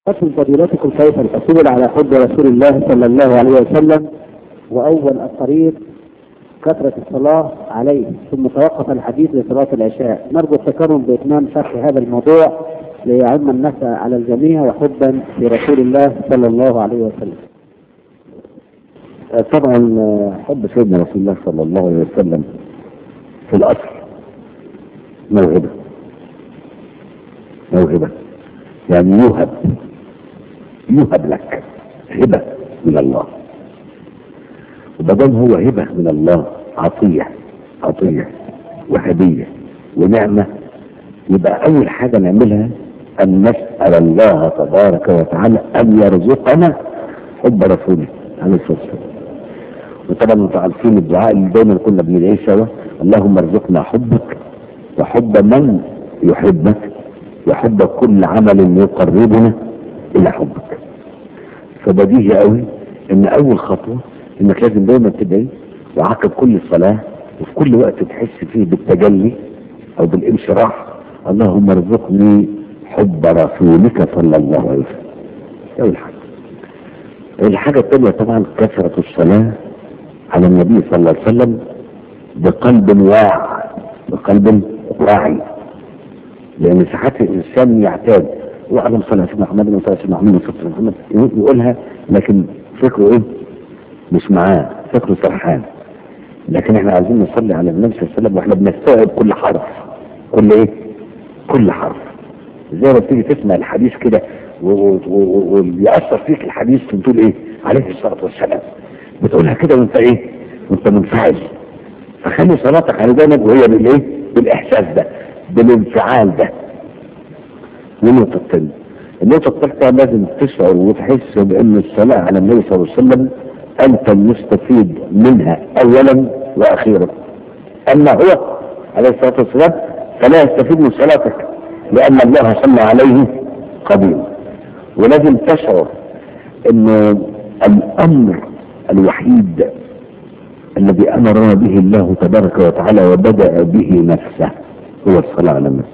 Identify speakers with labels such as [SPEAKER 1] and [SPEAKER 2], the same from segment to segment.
[SPEAKER 1] لكن فضيلتكم كيف الحصول على حب رسول الله صلى الله عليه وسلم وأول الطريق كثرة الصلاة عليه ثم توقف الحديث لصلاة العشاء نرجو التكرم بإتمام شرح هذا الموضوع ليعم النفع على الجميع وحبا في رسول الله صلى الله عليه وسلم
[SPEAKER 2] طبعا حب سيدنا رسول الله صلى الله عليه وسلم في الأصل موهبة موهبة يعني يوهب يوهب لك هبة من الله وبدل هو هبة من الله عطية عطية وهدية ونعمة يبقى أول حاجة نعملها أن نسأل الله تبارك وتعالى أن يرزقنا حب رسوله عليه الصلاة والسلام وطبعا انتوا عارفين الدعاء اللي دايما كنا بندعيه سوا اللهم ارزقنا حبك وحب من يحبك وحب كل عمل يقربنا الى حبك فبديهي قوي ان اول خطوه انك لازم دايما تدعي وعقب كل صلاه وفي كل وقت تحس فيه بالتجلي او بالانشراح اللهم ارزقني حب رسولك صلى الله عليه وسلم اول حاجه الحاجه الثانيه طبعا كثره الصلاه على النبي صلى الله عليه وسلم بقلب واعي بقلب واعي لان ساعات الانسان يعتاد واعلم صلى سيدنا محمد وصلى سيدنا محمد وصلى سيدنا محمد يقولها لكن فكره ايه؟ مش معاه فكره سرحان لكن احنا عايزين نصلي على النبي صلى الله عليه وسلم واحنا بنستوعب كل حرف كل ايه؟ كل حرف زي ما بتيجي تسمع الحديث كده وبيأثر فيك الحديث بتقول ايه؟ عليه الصلاه والسلام بتقولها كده وانت ايه؟ وانت منفعل فخلي صلاتك على دايما وهي بالايه؟ بالاحساس ده بالانفعال ده والنقطة الثانية النقطة الثالثة لازم تشعر وتحس بأن الصلاة على النبي صلى الله عليه وسلم أنت المستفيد منها أولا وأخيرا أما هو عليه الصلاة والسلام فلا يستفيد من صلاتك لأن الله صلى عليه قديم ولازم تشعر أن الأمر الوحيد الذي أمرنا به الله تبارك وتعالى وبدأ به نفسه هو الصلاة على النبي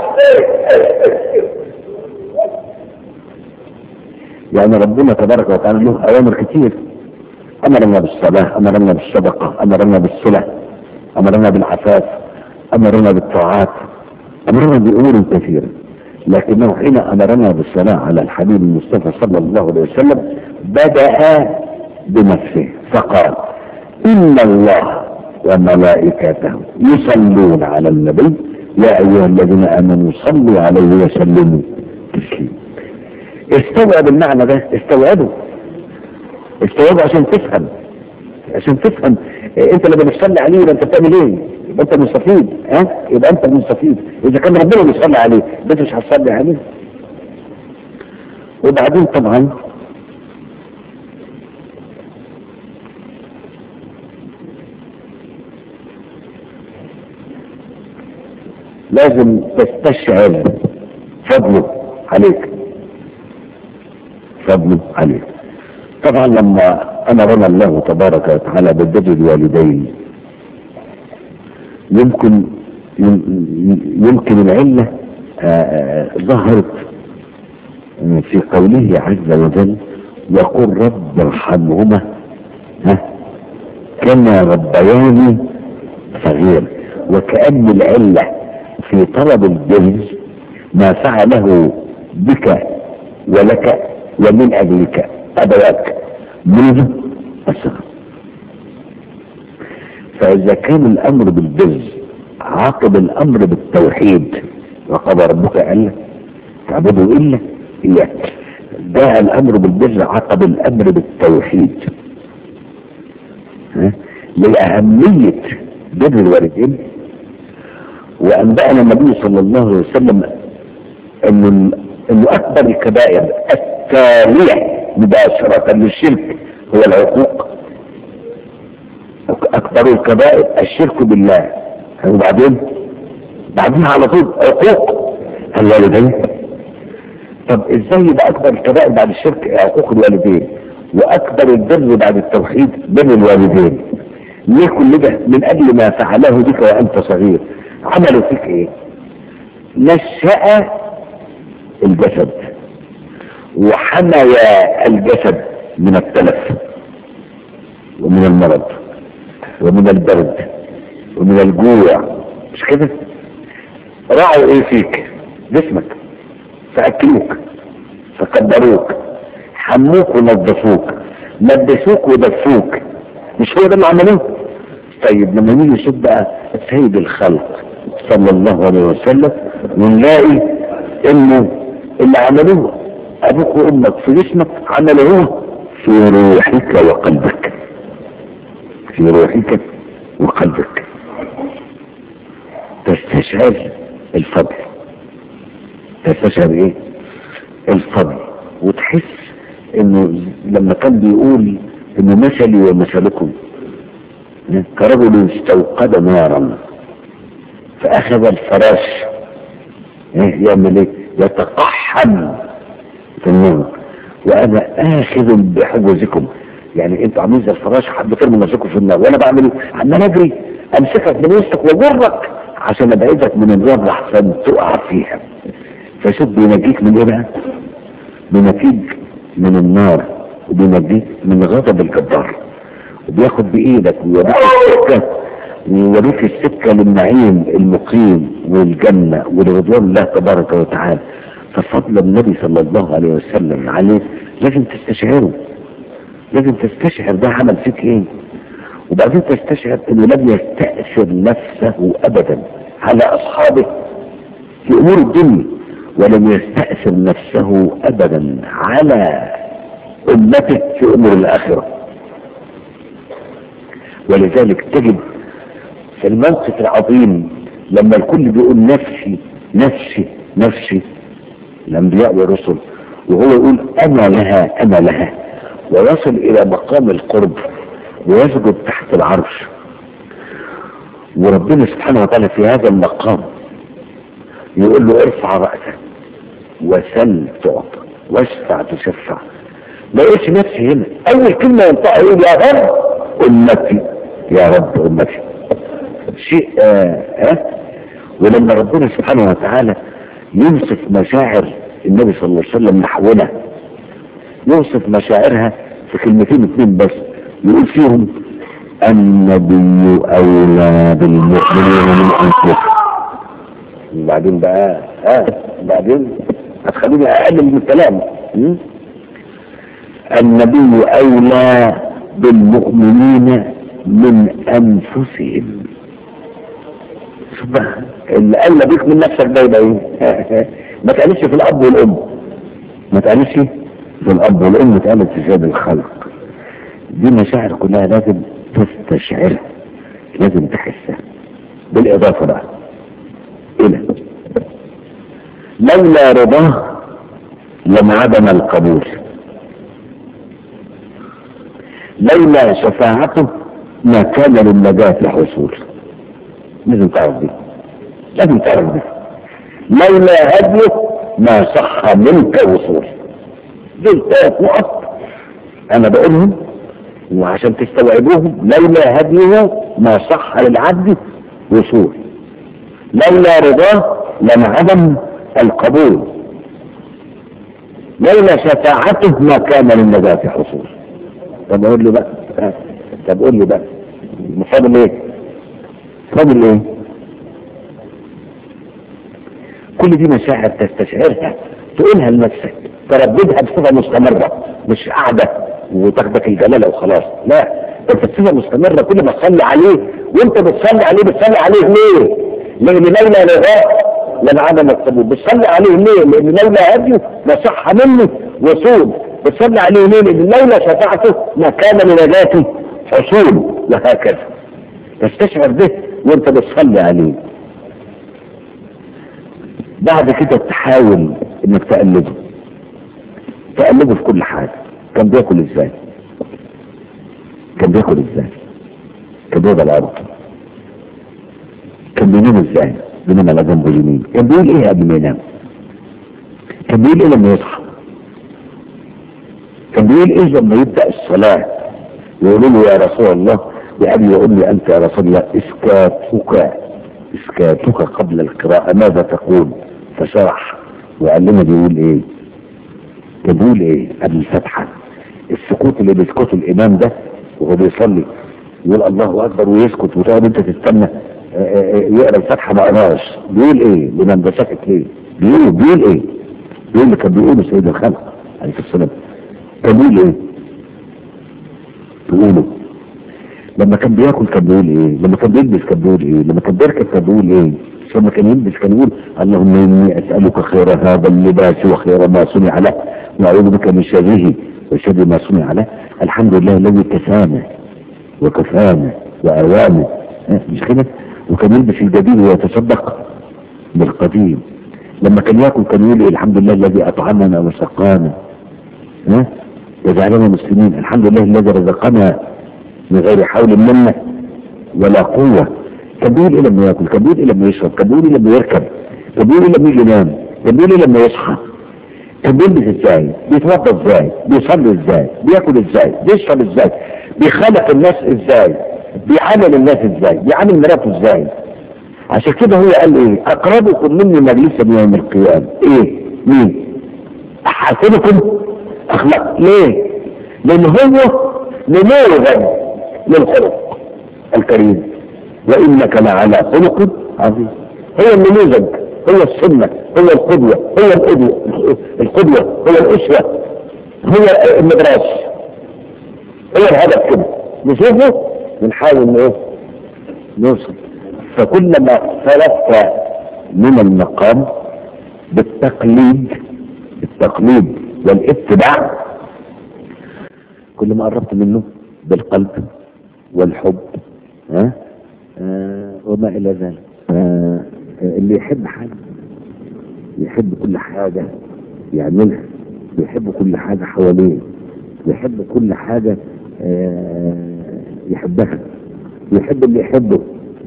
[SPEAKER 2] يعني ربنا تبارك وتعالى له أوامر كتير أمرنا بالصلاة أمرنا بالصدقة أمرنا بالصلة أمرنا بالعفاف أمرنا بالطاعات أمرنا بأمور كثيرة لكنه حين أمرنا بالصلاة على الحبيب المصطفى صلى الله عليه وسلم بدأ بنفسه فقال إن الله وملائكته يصلون على النبي يا أيها الذين آمنوا صلوا عليه وسلموا تسليما استوعب المعنى ده استوعبه استوعبه عشان تفهم عشان تفهم إيه انت لما بتصلي عليه يبقى انت بتعمل ايه؟ يبقى انت مستفيد ها؟ يبقى انت مستفيد اذا كان ربنا بيصلي عليه انت مش هتصلي عليه وبعدين طبعا لازم تستشعر فضله عليك فضله عليك طبعا لما امرنا الله تبارك وتعالى بالبر الوالدين يمكن يمكن العله ظهرت في قوله عز وجل يقول رب ارحمهما ها كما ربياني صغير وكأن العلة في طلب الجنس ما فعله بك ولك ومن أجلك أبواك منذ الصغر فإذا كان الأمر بالبر عاقب الأمر بالتوحيد وقضى ربك ألا تعبدوا إلا إياه جاء الأمر بالبر عقب الأمر بالتوحيد ها؟ لأهمية بر الوالدين وأنبأنا النبي صلى الله عليه وسلم أن أنه أكبر الكبائر التالية مباشرة للشرك هو العقوق أكبر الكبائر الشرك بالله وبعدين بعدين على طول عقوق الوالدين طب ازاي يبقى اكبر الكبائر بعد الشرك عقوق الوالدين واكبر البر بعد التوحيد بر الوالدين ليه كل ده من اجل ما فعله بك وانت صغير عملوا فيك ايه نشأ الجسد وحميا الجسد من التلف ومن المرض ومن البرد ومن الجوع مش كده راعوا ايه فيك جسمك فاكلوك فقدروك حموك ونظفوك لبسوك ودفوك مش هو ده اللي عملوه طيب لما نيجي نشوف بقى سيد الخلق صلى الله عليه وسلم ونلاقي انه اللي عملوه ابوك وامك في جسمك عملوه في روحك وقلبك في روحك وقلبك تستشعر الفضل تستشعر ايه الفضل وتحس انه لما كان بيقول انه مثلي ومثلكم كرجل استوقد نارا فاخذ الفراش ايه يعمل ايه يتقحم في النار وانا اخذ بحجزكم يعني انتوا عاملين زي الفراش بترموا نفسكم في النار وانا بعمل ايه عمال اجري امسكك من وسطك واجرك عشان ابعدك من النار احسن تقع فيها فشوف بينجيك من ايه بقى بينجيك من النار وبينجيك من غضب الجبار وبياخد بايدك ويوريك السكه ويوريك السكه للنعيم المقيم والجنه ولرضوان الله تبارك وتعالى ففضل النبي صلى الله عليه وسلم عليه لازم تستشعره لازم تستشعر ده عمل فيك ايه وبعدين تستشعر انه لم يستأثر نفسه ابدا على اصحابه في امور الدنيا ولم يستأثر نفسه ابدا على امته في امور الاخره ولذلك تجد في الموقف العظيم لما الكل بيقول نفسي نفسي نفسي الانبياء والرسل وهو يقول انا لها انا لها ويصل الى مقام القرب ويسجد تحت العرش وربنا سبحانه وتعالى في هذا المقام يقول له ارفع رأسك وسل تعطى واشفع تشفع ما يقولش نفسي هنا اول كلمة ينطق يقول يا رب امتي يا رب امتي شيء آه آه ولما ربنا سبحانه وتعالى يوصف مشاعر النبي صلى الله عليه وسلم نحونا يوصف مشاعرها في كلمتين اتنين بس يقول فيهم النبي اولى بالمؤمنين من انفسهم وبعدين بقى اه بعدين هتخليني اقلل من الكلام م? النبي اولى بالمؤمنين من انفسهم شوف بقى اللي قال بيك من نفسك ده يبقى ايه ما تقالش في الاب والام ما تقالش في الاب والام اتقالت في زاد الخلق دي مشاعر كلها لازم تستشعرها لازم تحسها بالاضافه بقى الى لولا رضاه لانعدم القبول لولا شفاعته ما كان للنجاة حصول لازم تعرف دي لازم تعرف دي لولا هديه ما صح منك وصول دول ثلاث نقط انا بقولهم وعشان تستوعبوهم لولا هديه ما صح للعبد وصول لولا رضاه لانعدم القبول لولا شفاعته ما كان للنجاة حصول طب اقول لي بقى طب قول لي بقى فاضل ايه فاضل ايه كل دي مشاعر تستشعرها تقولها لنفسك ترددها بصفة مستمرة مش قاعدة وتاخدك الجلالة وخلاص لا انت بصفة مستمرة كل ما تصلي عليه وانت بتصلي عليه بتصلي عليه ليه؟ لان لولا لغاء لنعدم القبول بتصلي عليه ليه؟ لان لولا هديه ما صح منه وصول بتصلي عليه ليه؟ لان لولا شفاعته ما كان لنجاته حصول وهكذا تستشعر ده وانت بتصلي عليه بعد كده تحاول انك تقلده تقلده في كل حاجة كان بياكل ازاي كان بياكل ازاي كان بيقعد على الارض كان بينام ازاي بينام على جنبه اليمين كان بيقول ايه قبل ما ينام كان بيقول ايه لما يصحى كان بيقول ايه لما يبدا الصلاه يقولوا له يا رسول الله بأبي وأمي أنت يا رسول الله إسكاتك إسكاتك قبل القراءة ماذا تقول فشرح وقال لنا بيقول إيه كان بيقول ايه قبل الفتحة السكوت اللي بيسكته الامام ده وهو بيصلي يقول الله اكبر ويسكت وتقعد انت تستنى آه، آه، آه، يقرا الفتحة ما قراش بيقول ايه لمن ده ساكت ليه بيقول بيقول ايه بيقول اللي كان بيقوله سيد الخلق عليه الصلاه والسلام كان بيقول ايه تقوله لما كان بياكل كان بيقول ايه لما كان بيلبس كان بيقول ايه لما كان بيركب كان بيقول ايه لما كان يلبس كان يقول اللهم اني اسالك خير هذا اللباس وخير ما صنع له واعوذ بك من شره وشر ما صنع له الحمد لله الذي كفانا وكفانا واوانا ها، مش كده وكان يلبس الجديد ويتصدق بالقديم لما كان ياكل كان يقول إيه الحمد لله الذي اطعمنا وسقانا ها وجعلنا مسلمين الحمد لله الذي رزقنا من غير حول منا ولا قوة كان بيقول ايه لما ياكل كان بيقول ايه لما يشرب كان بيقول ايه لما يركب كان بيقول ايه لما يجي ينام كان بيقول ايه لما يصحى كان بيلبس ازاي بيتوضا ازاي بيصلي ازاي بياكل ازاي بيشرب ازاي بيخالق الناس ازاي بيعامل الناس ازاي بيعامل مراته ازاي عشان كده هو قال ايه اقربكم مني مجلسا يوم القيامه ايه مين احاسنكم اخلاق ليه لان هو نموذج للخلق الكريم وانك لعلى خلق عظيم هو النموذج هو السنه هو القدوه هو القدوه القدوه هو الاسوه هو المدراس هو الهدف كده نشوفه ونحاول ايه نوصل فكلما اختلفت من المقام بالتقليد التقليد والاتباع كل ما قربت منه بالقلب والحب ها آه وما الى ذلك آه اللي يحب حاجه يحب كل حاجه يعملها يحب كل حاجه حواليه يحب كل حاجه آه يحبها يحب اللي يحبه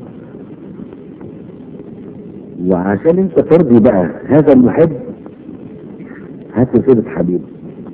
[SPEAKER 2] وعشان انت ترضي بقى هذا المحب هات له سيرة حبيبه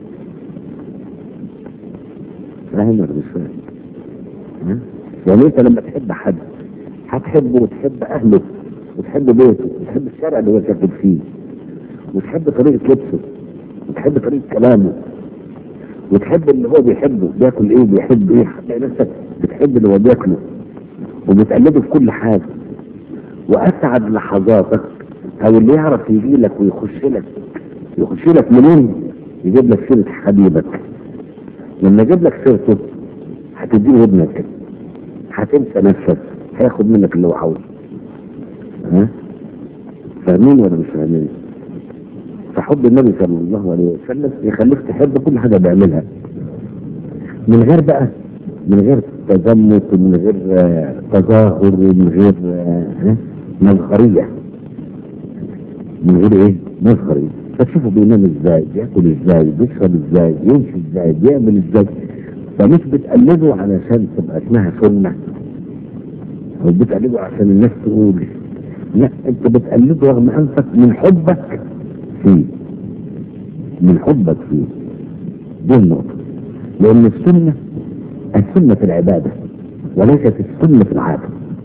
[SPEAKER 2] فاهم ولا مش فاهم؟ ها؟ يعني انت لما تحب حد هتحبه وتحب اهله وتحب بيته وتحب الشارع اللي هو ساكن فيه وتحب طريقة لبسه وتحب طريقة كلامه وتحب اللي هو بيحبه بياكل ايه بيحب ايه هتلاقي نفسك بتحب اللي هو بياكله وبتقلده في كل حاجة واسعد لحظاتك او اللي يعرف يجي لك ويخش لك يخش لك منين يجيب لك سيرة حبيبك لما يجيب لك سيرته هتديله ابنك هتنسى نفسك هياخد منك اللي هو عاوزه ها فاهمين ولا مش فاهمين فحب النبي صلى الله عليه وسلم يخليك تحب كل حاجه بيعملها من غير بقى من غير تزمت ومن غير آه، تظاهر ومن غير آه، ها مظهريه من غير ايه مظهريه فتشوفوا بينام ازاي بياكل ازاي بيشرب ازاي بيمشي ازاي بيعمل ازاي فمش بتقلده علشان تبقى اسمها سنه او بتقلده عشان الناس تقول لا انت بتقلده رغم انفك من حبك فيه من حبك فيه دي النقطه لان السنه السنه في العباده وليست السنه في العاده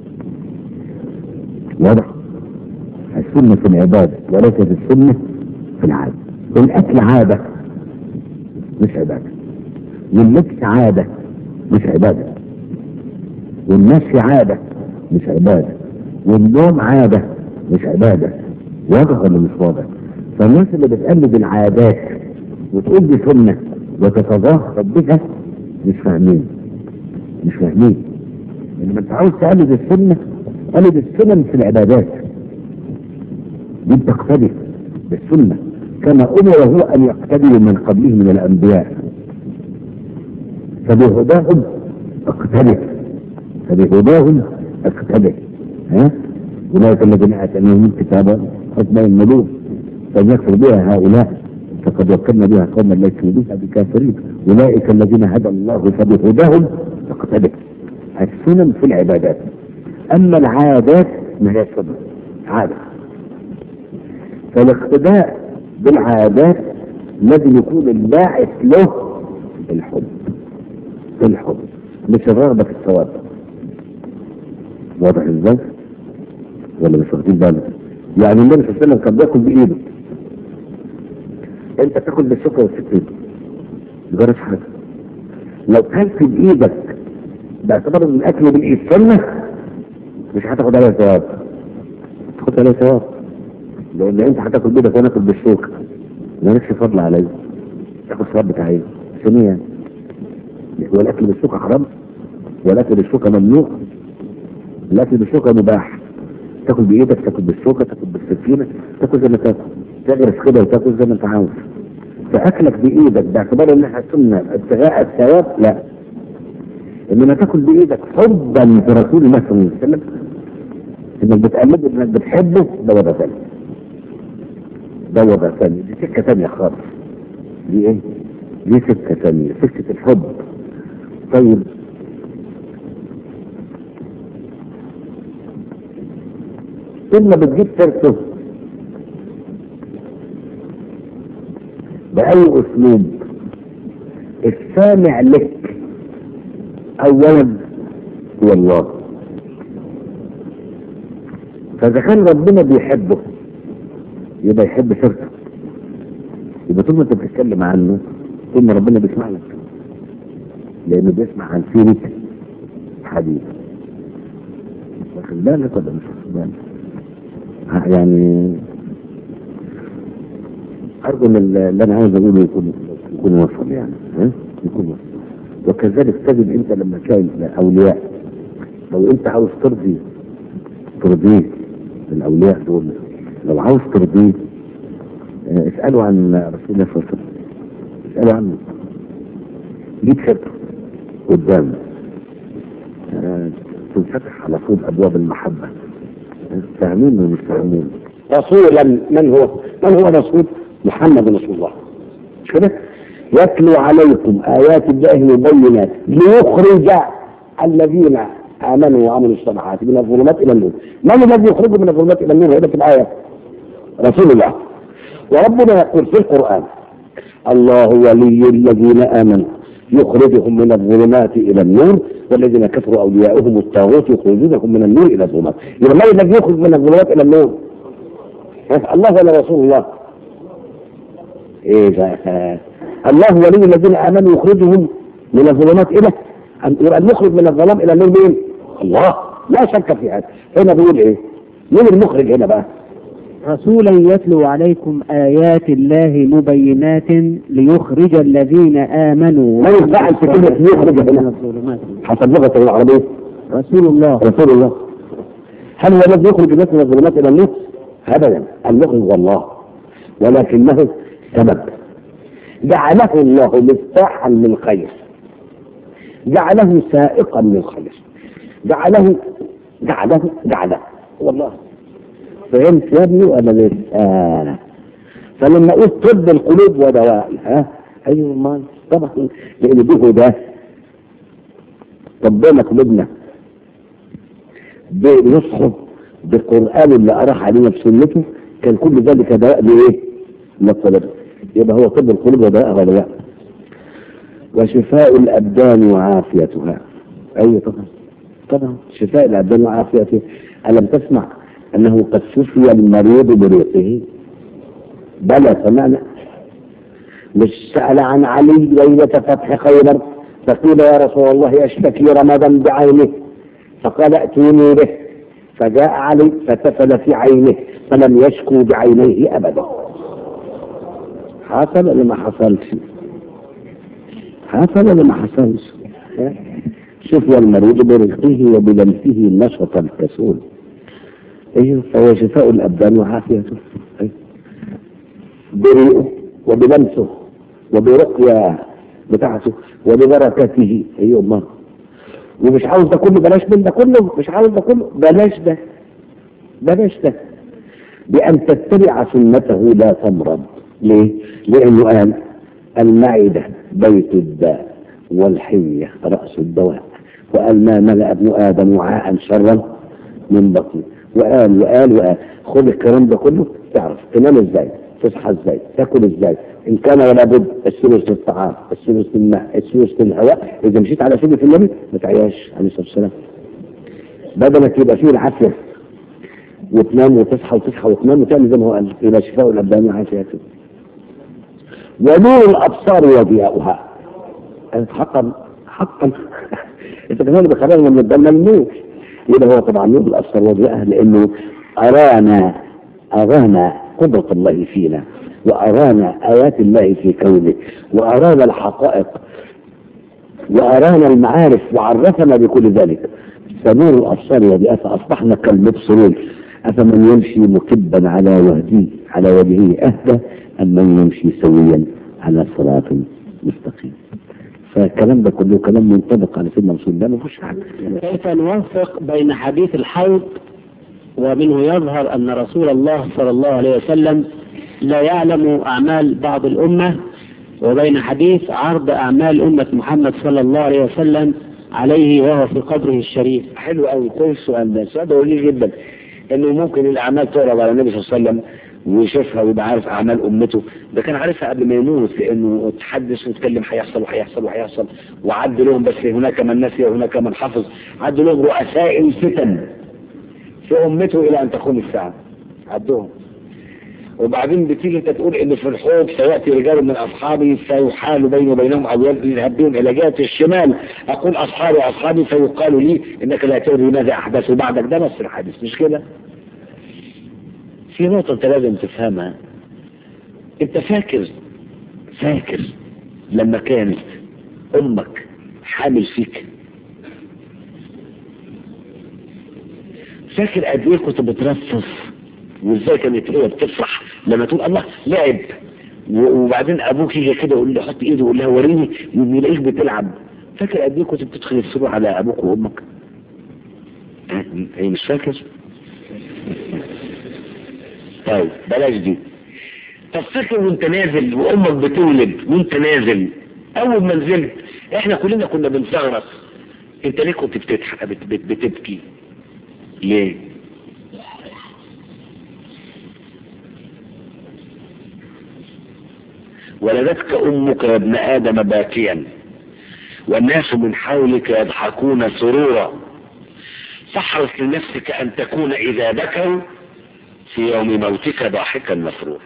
[SPEAKER 2] واضح السنه في العباده وليست السنه في العاده الاكل عاده مش عباده واللبس عاده مش عباده والمشي عاده مش عباده والنوم عاده مش عباده واضح ولا مش واضح فالناس اللي بتقلد العادات وتقول دي سنه وتتظاهر بها مش فاهمين مش فاهمين لما انت عاوز تقلد السنه قلد السنن في العبادات دي بتقتدي بالسنه كما امر هو ان يقتدي من قبله من الانبياء فبهداهم اقتدي فبهداهم اقتدي ها اولئك الذين اتيناهم الكتاب حكما يملوه فليكفر بها هؤلاء فقد وكلنا بها قوما ليسوا بها بكافرين اولئك الذين هدى الله فبهداهم اقتدي السنن في العبادات اما العادات ما هي سنن عاده فالاقتداء بالعادات لازم يكون الباعث له الحب الحب مش الرغبه في الثواب واضح ازاي؟ ولا مش واخدين بالك؟ يعني النبي صلى الله عليه وسلم كان بياكل بايده انت تاكل بالسكر والسكين مجرد حاجه لو كلت بايدك باعتبار ان الاكل بالايد سنه مش هتاخد عليها ثواب تاخد عليها ثواب لان انت هتاكل بايدك وانا اكل بالشوكه مالكش فضل عليا تاخد ثواب بتاعي ثانيا هو الاكل بالشوكه حرام والاكل بالشوكه ممنوع الاكل بالشوكه مباح تاكل بايدك تاكل بالشوكه تاكل بالسكينه تاكل زي ما تاكل تغرس كده وتاكل زي ما انت عاوز فاكلك بايدك باعتبار انها سنه ابتغاء الثواب لا انما تاكل بايدك حبا لرسول الله صلى الله عليه وسلم انك بتقلده انك بتحبه ده وضع ثاني ده وضع ثاني دي سكه ثانيه خالص دي ايه؟ دي سكه ثانيه سكه الحب طيب كلمة بتجيب سيرته بأي أسلوب السامع لك أولا هو الله فإذا كان ربنا بيحبه يبقى يحب سيرته يبقى طول ما أنت بتتكلم عنه طول ما ربنا بيسمع لك لأنه بيسمع عن سيرة حديث واخد بالك ولا مش واخد بالك؟ يعني أرجو إن اللي أنا عاوز أقوله يكون يكون وصل يعني ها؟ يكون وصل وكذلك تجد أنت لما تلاقي أولياء لو أنت عاوز ترضي ترضيه الأولياء دول لو عاوز ترضيه آه، اسألوا عن رسول الله صلى الله عليه وسلم اسألوا عنه جيب خبر قدامه آه، تنفتح على طول أبواب المحبة فاهمين ولا مش فاهمين؟
[SPEAKER 3] رسولا من هو؟ من هو رسول؟ محمد رسول الله مش كده؟ يتلو عليكم آيات الله مبينات ليخرج الذين آمنوا وعملوا الصالحات من الظلمات إلى النور من الذي يخرج من الظلمات إلى النور هذا في الآية رسول الله وربنا يقول في القرآن الله ولي الذين آمنوا يخرجهم من الظلمات إلى النور والذين كفروا أولياؤهم الطاغوت يخرجونهم من النور إلى الظلمات يبقى من الذي يخرج من الظلمات إلى النور؟ ها؟ الله ولا رسول الله؟ إيه ده؟ الله ولي الذين آمنوا يخرجهم من الظلمات إلى أن- يبقى نخرج من الظلام إلى النور مين؟ الله لا شك في هذا هنا بيقول إيه؟ مين المخرج هنا بقى؟
[SPEAKER 1] رسولا يتلو عليكم آيات الله مبينات ليخرج الذين آمنوا
[SPEAKER 3] ما ينفعش كلمة يخرج
[SPEAKER 1] من
[SPEAKER 3] هنا
[SPEAKER 1] الظلمات
[SPEAKER 3] حسب لغة العربية
[SPEAKER 1] رسول الله
[SPEAKER 3] رسول الله هل هو الذي يخرج الناس من الظلمات الى النور؟ ابدا المخرج هو الله ولكنه سبب جعله الله مفتاحا للخير جعله سائقا للخير جعله جعله جعله والله فهمت يا ابني ولا لسه؟ آه. فلما اقول طب القلوب ودوائها ايوه ما طبعا لان دي هداه ربنا قلوبنا بنصحه بالقرآن اللي أراح علينا بسنته كان كل ذلك دواء لإيه؟ للقلوب يبقى هو طب القلوب ودواء ولا لا؟ وشفاء الأبدان وعافيتها أيوة طبعا طبعا شفاء الأبدان وعافيتها ألم تسمع أنه قد شفي المريض بريقه بلى سمعنا مش سأل عن علي ليلة فتح خيبر فقيل يا رسول الله أشتكي رمضا بعينه فقال ائتوني به فجاء علي فتفل في عينه فلم يشكو بعينيه أبدا حصل ولا ما حصلش حصل ولا ما حصلش ها؟ شوف المريض برزقه وبلمسه نشط الكسول ايوه فهو شفاء الابدان وعافيته أيوه. بريئه وبلمسه وبرقية بتاعته وببركته ايوه الله ومش عاوز ده كله بلاش من ده كله مش عاوز ده كله بلاش ده بلاش ده بأن تتبع سنته لا تمرض ليه؟ لأنه قال المعدة بيت الداء والحمية رأس الدواء وقال ما ملأ ابن آدم وعاء شرا من بطنه وقال وقال وقال خد الكلام ده كله تعرف تنام ازاي تصحى ازاي تاكل ازاي ان كان ولا بد الثلث للطعام الثلث للماء الثلث للهواء اذا مشيت على سنه النبي ما تعياش عليه الصلاه والسلام بدنك يبقى فيه العافيه وتنام وتصحى وتصحى وتنام وتعمل زي ما هو قال يبقى شفاء الابدان وعافيته ونور الابصار وضياؤها حقا حقا انت كمان بخبرنا من الدم النور يبقى هو طبعا نور الابصار وضياءها لانه ارانا ارانا قدره الله فينا وارانا ايات الله في كونه وارانا الحقائق وارانا المعارف وعرفنا بكل ذلك فنور الابصار وضياءها فاصبحنا كالمبصرون افمن يمشي مكبا على وجهه على وجهه اهدى ام من يمشي سويا على صراط مستقيم فالكلام ده كله كلام منطبق على سيدنا رسول الله ما فيهوش حاجه
[SPEAKER 1] كيف نوفق بين حديث الحوض ومنه يظهر أن رسول الله صلى الله عليه وسلم لا يعلم أعمال بعض الأمة وبين حديث عرض أعمال أمة محمد صلى الله عليه وسلم عليه وهو في قبره الشريف
[SPEAKER 3] حلو قوي كويس السؤال ده السؤال ده وليه جدا انه ممكن الاعمال تعرض على النبي صلى الله عليه وسلم ويشوفها ويبقى عارف اعمال امته ده كان عارفها قبل ما يموت لانه تحدث وتكلم هيحصل وهيحصل وهيحصل وعد لهم بس هناك من نسي وهناك من حفظ عد لهم رؤساء الفتن في امته الى ان تقوم الساعه عدهم وبعدين بتيجي انت تقول ان في الحوض سياتي رجال من اصحابي فيحال بيني وبينهم او يذهب بهم الى جهه الشمال اقول اصحابي اصحابي فيقال لي انك لا تدري ماذا احدث بعدك ده نفس الحديث مش كده؟ في نقطة أنت لازم تفهمها أنت فاكر فاكر لما كانت أمك حامل فيك فاكر قد إيه كنت بترفص وإزاي كانت هي بتفرح لما تقول الله لعب وبعدين أبوك يجي كده يقول لي حط إيده ويقول لها وريني يلاقيك بتلعب فاكر قد إيه كنت بتدخل السرور على أبوك وأمك؟ هي مش فاكر؟ طيب بلاش دي طب فاكر وانت نازل وامك بتولد وانت نازل اول ما نزلت احنا كلنا كنا بنزغرط انت ليه كنت بتضحك بت بت بتبكي ليه ولدتك امك يا ابن ادم باكيا والناس من حولك يضحكون سرورا فاحرص لنفسك ان تكون اذا بكوا في يوم موتك ضاحكا مسرورا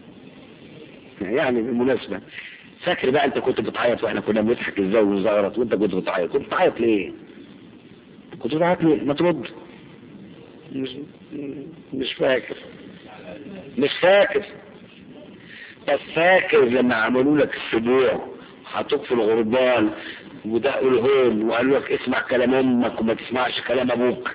[SPEAKER 3] يعني بالمناسبة فاكر بقى انت كنت بتعيط واحنا كنا بنضحك ازاي ونزغرط وانت كنت بتعيط كنت بتعيط ليه كنت بتعيط ليه ما ترد مش مش فاكر مش فاكر بس فاكر لما عملوا لك السبوع حطوك في الغربال ودقوا الهون وقالوا لك اسمع كلام امك وما تسمعش كلام ابوك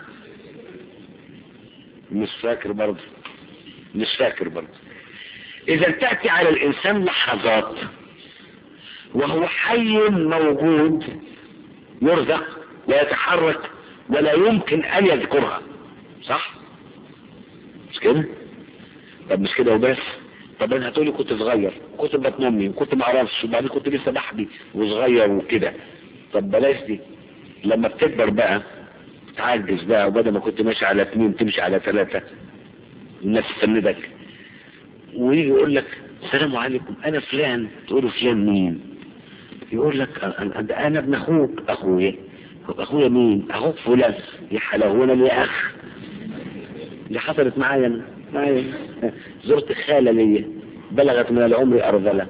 [SPEAKER 3] مش فاكر برضه مش فاكر برضه اذا تأتي على الانسان لحظات وهو حي موجود يرزق ويتحرك ولا يمكن ان يذكرها صح مش كده طب مش كده وبس طب انا هتقولي كنت صغير كنت بطن امي وكنت ما اعرفش وبعدين كنت لسه بحبي وصغير وكده طب بلاش دي لما بتكبر بقى تعجز بقى وبدل ما كنت ماشي على اثنين تمشي على ثلاثة الناس تسندك ويجي يقول لك السلام عليكم انا فلان تقول له فلان مين يقول لك أنا- انا ابن اخوك اخويا اخويا مين اخوك فلان يا حلاوه انا لي اخ اللي حصلت معايا أنا. معايا زرت خالة ليا بلغت من العمر أرذلة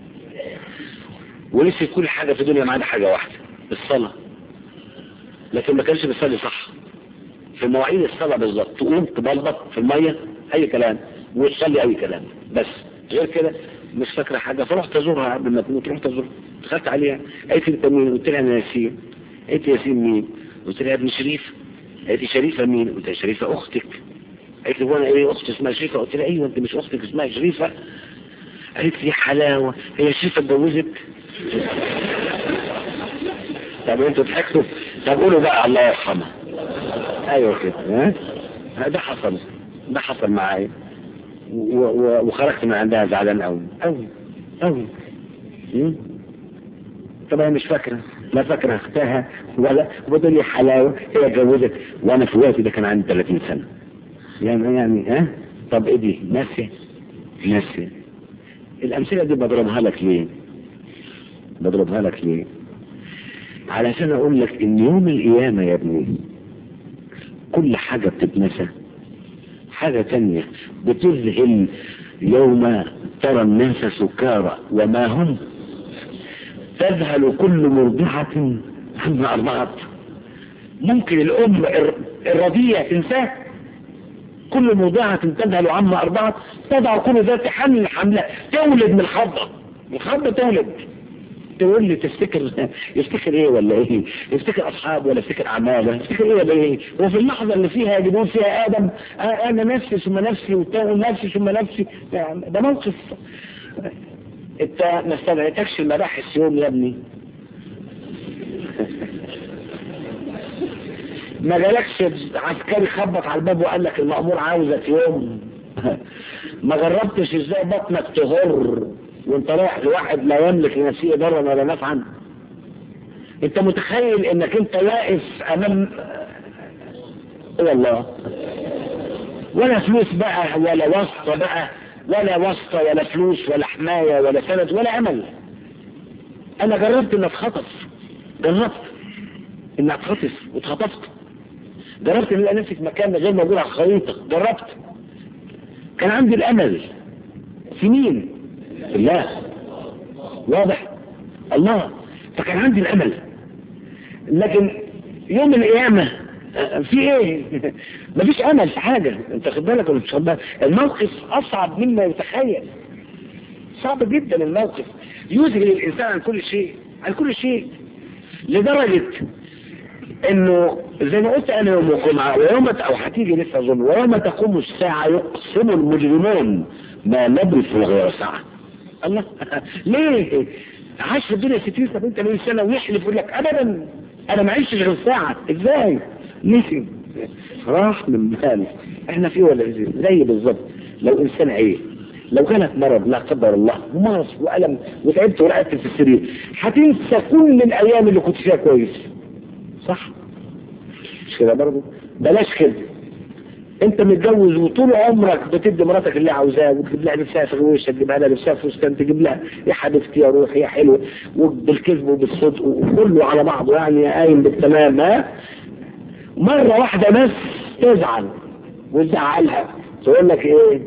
[SPEAKER 3] ونسي كل حاجة في الدنيا ما عدا حاجة واحدة الصلاة لكن ما كانش بيصلي صح في مواعيد الصلاة بالظبط تقوم تبلبط في المية أي كلام وتصلي أي كلام بس غير كده مش فاكرة حاجة فرحت أزورها قبل ما تموت رحت أزورها دخلت عليها قالت لي أنت مين؟ قلت لها أنا ياسين قالت لي ياسين مين؟ قلت لها ابن شريف قالت لي شريفة مين؟ قلت لها شريفة أختك قالت لي وانا ايه اختي اسمها شريفه قلت لها ايوه انت مش اختك اسمها شريفه قالت لي حلاوه هي شريفه اتجوزت طب انتوا ضحكتوا طب قولوا بقى الله يرحمها ايوه كده ها ده حصل ده حصل معايا و- و- وخرجت من عندها زعلان قوي قوي قوي طبعا مش فاكره لا فاكره اختها ولا وبتقول لي حلاوه هي اتجوزت وانا في وقتي ده كان عندي 30 سنه يعني يعني ها طب ايه دي ناسية ناسية الامثلة دي بضربها لك ليه بضربها لك ليه علشان اقول لك ان يوم القيامة يا ابني كل حاجة بتتنسى حاجة تانية بتذهل يوم
[SPEAKER 2] ترى الناس سكارى وما هم تذهل كل مرضعة عما أرضعت ممكن الأم الر- الرضية تنساه كل مرضعة تذهل عما أرضعت تضع كل ذات حمل حملة تولد من الحضة الحضة تولد تقول لي تفتكر يفتكر ايه ولا ايه يفتكر اصحاب ولا يفتكر اعمال ولا يفتكر ايه ولا ايه وفي اللحظة اللي فيها يجيبون فيها ادم آه انا نفسي ثم نفسي والتاني نفسي ثم نفسي يعني ده موقف انت ما استدعيتكش المباحث يوم يا ابني ما جالكش عسكري خبط على الباب وقال لك المأمور عاوزك يوم ما جربتش ازاي بطنك تهر وانت رايح لواحد لا يملك لنفسه ضرا ولا نفعا انت متخيل انك انت واقف امام والله ولا فلوس بقى ولا واسطة بقى ولا واسطة ولا فلوس ولا حماية ولا سند ولا امل انا جربت ان اتخطف جربت ان اتخطف واتخطفت جربت ان الاقي نفسي في مكان غير موجود على الخريطة جربت كان عندي الامل في مين في الله واضح الله فكان عندي الامل لكن يوم القيامة آه، في ايه مفيش امل في حاجة انت خد بالك ولا مش خد بالك الموقف اصعب مما يتخيل صعب جدا الموقف يذهل الانسان عن كل شيء عن كل شيء لدرجة انه زي ما قلت انا يوم الجمعة ويوم او هتيجي لسه اظن ويوم تقوم الساعة يقسم المجرمون ما لبثوا غير ساعة الله ليه عاش في الدنيا 60 70 80 سنة ويحلف يقول لك ابدا انا ما عشتش غير ساعة ازاي نسي راح من بالي احنا في ولا زي, زي بالظبط لو انسان ايه لو جالك مرض لا قدر الله ومرض والم وتعبت ورقدت في السرير هتنسى كل الايام اللي كنت فيها كويس صح مش كده برضه بلاش كده انت متجوز وطول عمرك بتدي مراتك اللي عاوزاه وتجيب لها لبسها في وشك تجيبها لها لبسها في فستان تجيب لها يا حبيبتي يا روحي يا حلوه وبالكذب وبالصدق وكله على بعضه يعني قايم بالتمام ها مرة واحدة بس تزعل وتزعلها تقول لك ايه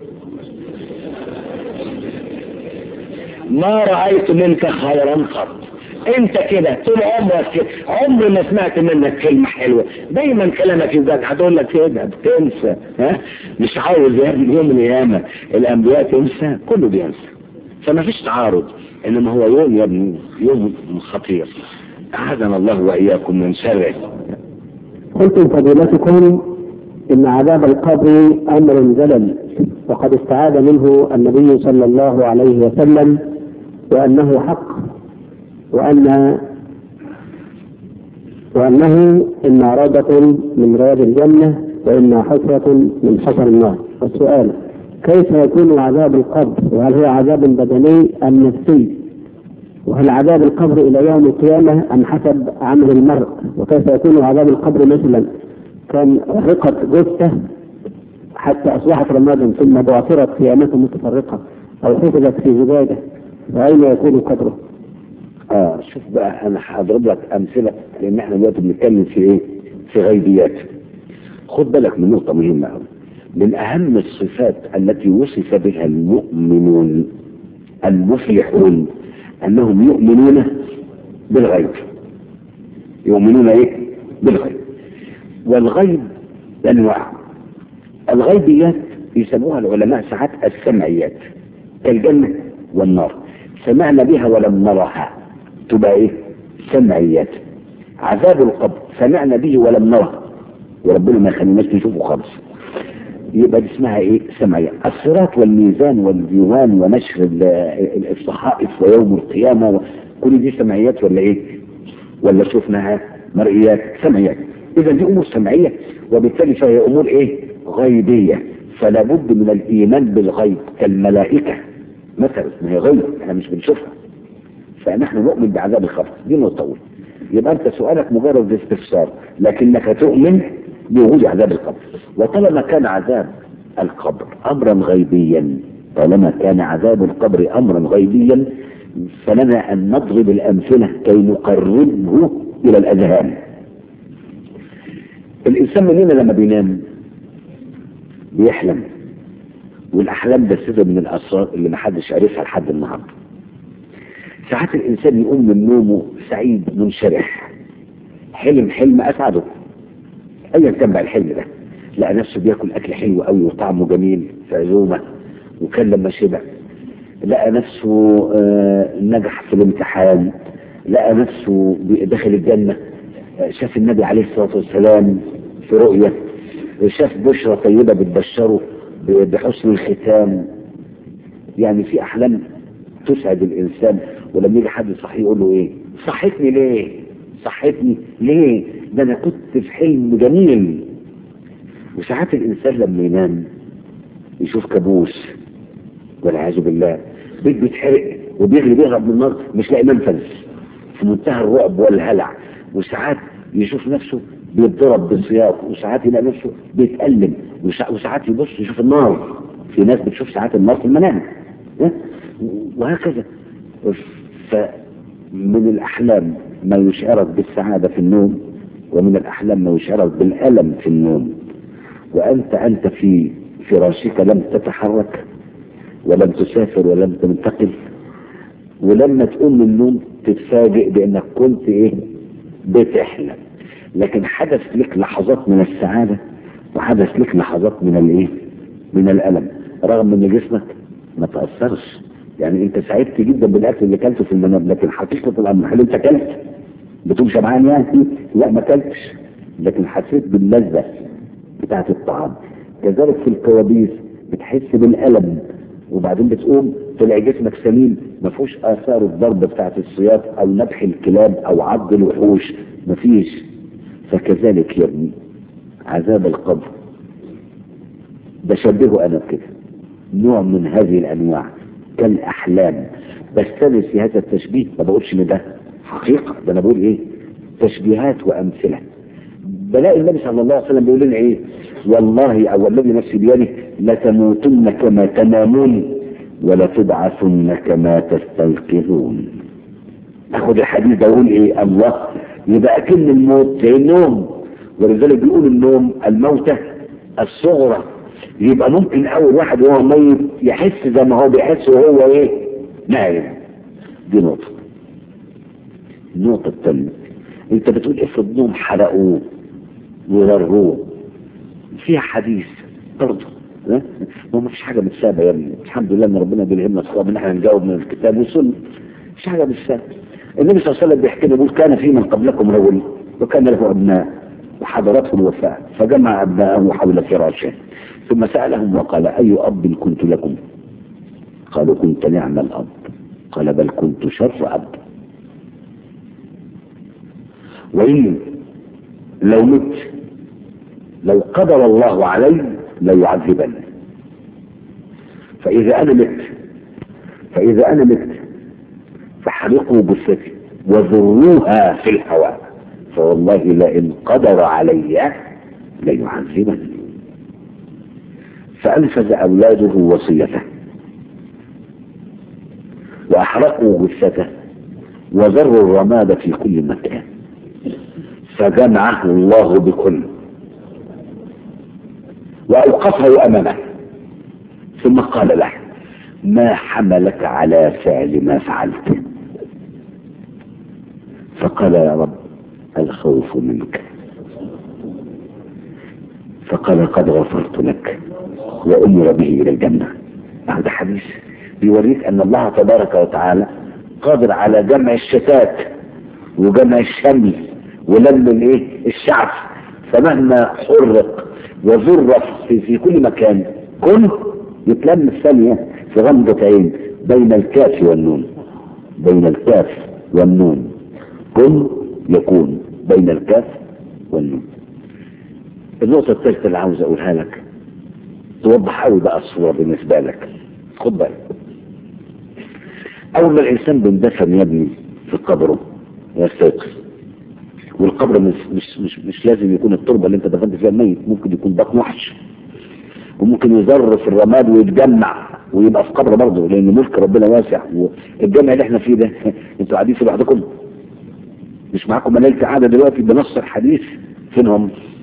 [SPEAKER 2] ما رأيت منك خيرا قط انت كده طول عمرك كده عمري ما سمعت منك كلمة حلوة دايما كلامك يوجعك هتقول لك كده بتنسى ها مش عاوز يا ابني يوم القيامة الانبياء تنسى كله بينسى فما فيش تعارض انما هو يوم يا ابني يوم خطير اعاذنا الله واياكم من شره
[SPEAKER 1] قلتم فضيلتكم إن عذاب القبر أمر جلل وقد استعاذ منه النبي صلى الله عليه وسلم وأنه حق وأن وأنه إما روضة من رياض الجنة وإما حفرة من حفر النار والسؤال كيف يكون عذاب القبر وهل هو عذاب بدني أم نفسي وهل عذاب القبر إلى يوم القيامة أم حسب عمل المرء وكيف يكون عذاب القبر مثلا كان رقت جثة حتى أصبحت رمادا ثم بعثرت قيامته متفرقة أو حفظت في زجاجة فأين يكون قدره؟
[SPEAKER 2] اه شوف بقى انا هضرب لك امثله لان احنا دلوقتي بنتكلم في ايه؟ في غيبيات. خد بالك من نقطه مهمه قوي. من اهم الصفات التي وصف بها المؤمنون المفلحون انهم يؤمنون بالغيب. يؤمنون ايه؟ بالغيب. والغيب انواع. الغيبيات يسموها العلماء ساعات السمعيات كالجنه والنار. سمعنا بها ولم نرها تبقى ايه سمعيات عذاب القبر سمعنا به ولم نره وربنا ما يخليناش نشوفه خالص يبقى دي اسمها ايه سمعيات الصراط والميزان والديوان ونشر ال- الصحائف ويوم القيامة و- كل دي سمعيات ولا ايه ولا شفناها مرئيات سمعيات اذا دي امور سمعية وبالتالي فهي امور ايه غيبية فلا بد من الايمان بالغيب كالملائكة مثلا ما هي غيب احنا مش بنشوفها فنحن نؤمن بعذاب القبر دي نقطة أولى يبقى أنت سؤالك مجرد استفسار لكنك تؤمن بوجود عذاب القبر وطالما كان عذاب القبر أمرا غيبيا طالما كان عذاب القبر أمرا غيبيا فلنا أن نضرب الأمثلة كي نقربه إلى الأذهان الإنسان مننا لما بينام بيحلم والاحلام ده سر من الاسرار اللي محدش عرفها لحد النهارده ساعات الانسان يقوم من نومه سعيد منشرح حلم حلم اسعده ايا كان بقى الحلم ده لقى نفسه بياكل اكل حلو قوي وطعمه جميل في عزومه وكان لما شبع لقى نفسه آه، نجح في الامتحان لقى نفسه بي- داخل الجنه آه، شاف النبي عليه الصلاه والسلام في رؤيه شاف بشرى طيبه بتبشره ب- بحسن الختام يعني في احلام تسعد الانسان ولما يجي حد يصحيه يقول له ايه صحتني ليه صحتني ليه ده انا كنت في حلم جميل وساعات الانسان لما ينام يشوف كابوس والعياذ بالله بيت بيتحرق وبيغلي بيهرب من النار مش لاقي منفذ في منتهى الرعب والهلع وساعات يشوف نفسه بيتضرب بالسياق وساعات يلاقي نفسه بيتألم وسا- وساعات يبص يشوف النار في ناس بتشوف ساعات النار في المنام ها؟ وهكذا فمن الأحلام ما يشعرك بالسعادة في النوم ومن الأحلام ما يشعرك بالألم في النوم وأنت أنت في فراشك لم تتحرك ولم تسافر ولم تنتقل ولما تقوم من النوم تتفاجئ بأنك كنت إيه بتحلم لكن حدث لك لحظات من السعادة وحدث لك لحظات من الإيه من الألم رغم أن جسمك ما تأثرش يعني أنت سعدت جدا بالأكل اللي كلته في المنام لكن حقيقة الأمر هل أنت كلت بتقوم شبعان يعني لا ما كلتش لكن حسيت باللذة بتاعت الطعام كذلك في الكوابيس بتحس بالألم وبعدين بتقوم طلع جسمك سليم ما فيهوش آثار الضرب بتاعت الصياد أو نبح الكلاب أو عض الوحوش ما فيش فكذلك يا ابني عذاب القبر بشبهه أنا بكده نوع من هذه الأنواع كالأحلام بستند في هذا التشبيه ما بقولش ان ده حقيقة ده أنا بقول إيه تشبيهات وأمثلة بلاقي النبي صلى الله عليه وسلم بيقول لنا ايه والله او الذي نفسي بيده لتموتن كما تنامون ولتبعثن كما تستيقظون اخد الحديث ده اقول ايه الله يبقى اكن الموت زي النوم ولذلك بيقول النوم الموتة الصغرى يبقى ممكن اول واحد وهو ميت يحس زي ما هو بيحس وهو ايه نايم دي نقطة النقطة الثانية انت بتقول افرض نوم حرقوه وضروه فيها حديث برضه ها؟ ما ما فيش حاجه متسابه يا ابني الحمد لله ان ربنا بيلهمنا الصواب ان احنا نجاوب من الكتاب والسنه مش حاجه متسابه النبي صلى الله عليه وسلم بيحكي لنا بيقول كان في من قبلكم رجل وكان له ابناء وحضرته الوفاه فجمع ابناءه حول فراشه ثم سالهم وقال اي اب كنت لكم قالوا كنت نعم الاب قال بل كنت شر اب وإن لو مت لو قدر الله علي ليعذبني فإذا أنا مت فإذا أنا مت فحرقوا جثتي وذروها في الهواء فوالله لئن قدر علي ليعذبني فأنفذ أولاده وصيته وأحرقوا جثته وذروا الرماد في كل مكان فجمعه الله بكل وأوقفه أمامه ثم قال له ما حملك على فعل ما فعلت فقال يا رب الخوف منك فقال قد غفرت لك وأمر به إلى الجنة هذا حديث بيوريك أن الله تبارك وتعالى قادر على جمع الشتات وجمع الشمل ولم الايه الشعب فمهما حرق وذرف في, في كل مكان كن يتلم الثانية في غمضة عين بين الكاف والنون بين الكاف والنون كن يكون بين الكاف والنون النقطة الثالثة اللي عاوز اقولها لك توضح قوي بقى الصورة بالنسبة لك خد بالك اول ما الانسان بيندفن يا ابني في قبره يستيقظ والقبر مش مش مش, مش لازم يكون التربه اللي انت دفنت فيها الميت ممكن يكون بطن وحش وممكن يزر في الرماد ويتجمع ويبقى في قبر برضه لان ملك ربنا واسع والجمع اللي احنا فيه ده انتوا قاعدين في لوحدكم مش معاكم ملائكه قاعده دلوقتي بنص الحديث فينهم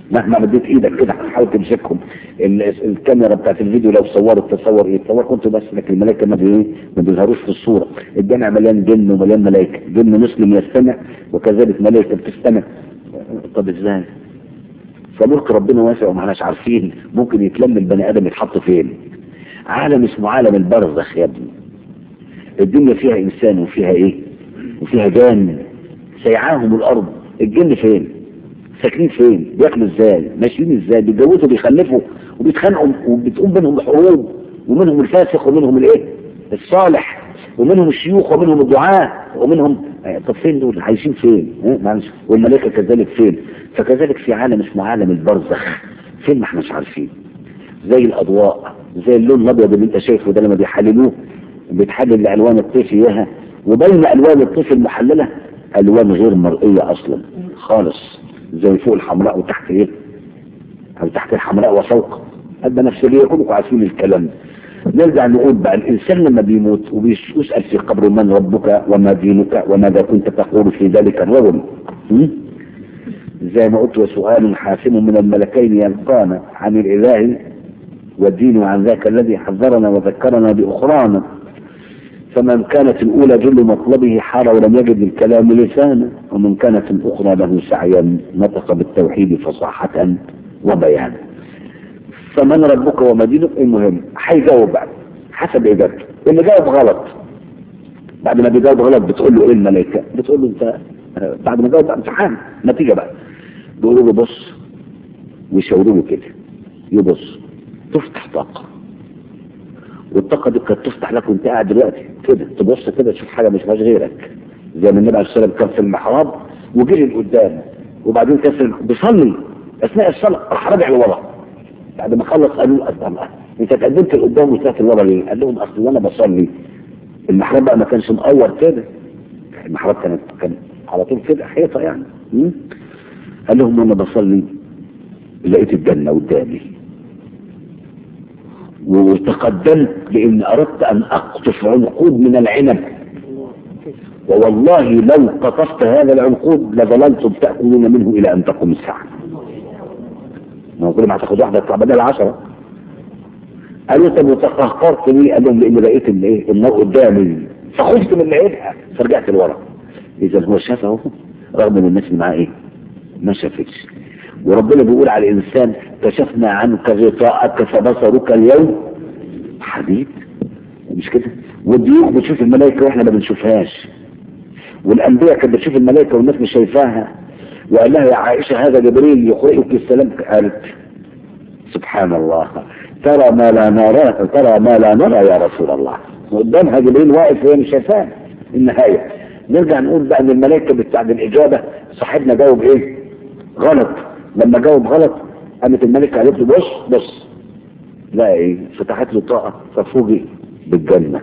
[SPEAKER 2] مهما مديت ايدك كده هتحاول تمسكهم ال- الكاميرا بتاعت الفيديو لو صورت تصور ايه تصور كنت بس لكن الملائكه ما بي- ما بيظهروش في الصوره الجامع مليان جن ومليان ملائكه جن مسلم يستمع وكذلك ملائكه بتستمع طب ازاي فملك ربنا واسع وما احناش عارفين ممكن يتلم البني ادم يتحط فين عالم اسمه عالم البرزخ يا ابني الدنيا فيها انسان وفيها ايه وفيها جان سيعاهم الارض الجن فين ساكنين فين بياكلوا ازاي ماشيين ازاي بيتجوزوا بيخلفوا وبيتخانقوا وبتقوم بينهم حروب ومنهم الفاسق ومنهم الايه الصالح ومنهم الشيوخ ومنهم الدعاة ومنهم آه، طب فين دول عايشين فين ها؟ معلش والملائكة كذلك فين فكذلك في عالم اسمه عالم البرزخ فين ما احناش عارفين زي الاضواء زي اللون الابيض اللي انت شايفه ده لما بيحللوه بيتحلل الوان الطيف اياها وبين الوان الطيف المحلله الوان غير مرئيه اصلا خالص زي فوق الحمراء وتحت ايه او تحت الحمراء وفوق البنفسجيه كلكم عارفين الكلام ده نرجع نقول بقى الانسان لما بيموت وبيسال في قبره من ربك وما دينك وماذا كنت تقول في ذلك الرجل م? زي ما قلت وسؤال حاسم من الملكين يلقانا عن الاله والدين عن ذاك الذي حذرنا وذكرنا بأخرانا فمن كانت الأولى جل مطلبه حار ولم يجد الكلام لسانا ومن كانت الأخرى له سعيا نطق بالتوحيد فصاحة وبيانا فمن ربك وما دينك المهم هيجاوب بقى حسب إجابته اللي جاوب غلط بعد ما بيجاوب غلط بتقول له ايه الملائكة بتقول له انت آه، بعد ما جاوب بقى امتحان نتيجة بقى بيقولوا له بص ويشاوروا له كده يبص تفتح طاقة والطاقة دي كانت تفتح لك وانت قاعد دلوقتي كده تبص كده تشوف حاجة مش فيهاش غيرك زي ما النبي عليه الصلاة والسلام كان في المحراب وجري لقدام وبعدين كان في- بيصلي أثناء الصلاة راح راجع لورا بعد ما خلص قالوا له أصلا انت اتقدمت لقدام وطلعت لورا ليه؟ قال لهم اصل وانا بصلي المحراب بقى ما كانش مقور كده المحراب كانت كان على طول كده حيطة يعني م? قال لهم وانا بصلي لقيت الجنة قدامي وتقدمت لان اردت ان اقطف عنقود من العنب ووالله لو قطفت هذا العنقود لظللتم تاكلون منه الى ان تقوم الساعه ما هو كل ما هتاخد واحده تطلع بدل عشرة قالوا طب وتقهقرت ليه؟ قال لهم لان لقيت الايه النار قدامي فخفت من لقيتها فرجعت لورا اذا هو شاف اهو رغم ان الناس اللي معاه ايه ما شافتش وربنا بيقول على الانسان كشفنا عنك غطاءك فبصرك اليوم حديد مش كده والضيوف بتشوف الملائكه واحنا ما بنشوفهاش والانبياء كانت بتشوف الملائكه والناس مش شايفاها وقال لها يا عائشه هذا جبريل يقرئك السلام قالت سبحان الله ترى ما لا نراه ترى ما لا نرى يا رسول الله قدامها جبريل واقف وهي مش شايفاه النهايه نرجع نقول بقى ان الملائكه بتاعت الاجابه صاحبنا جاوب ايه غلط لما جاوب غلط قامت الملكه قالت له بص بص لا ايه فتحت له طاقه ففوجئ بالجنه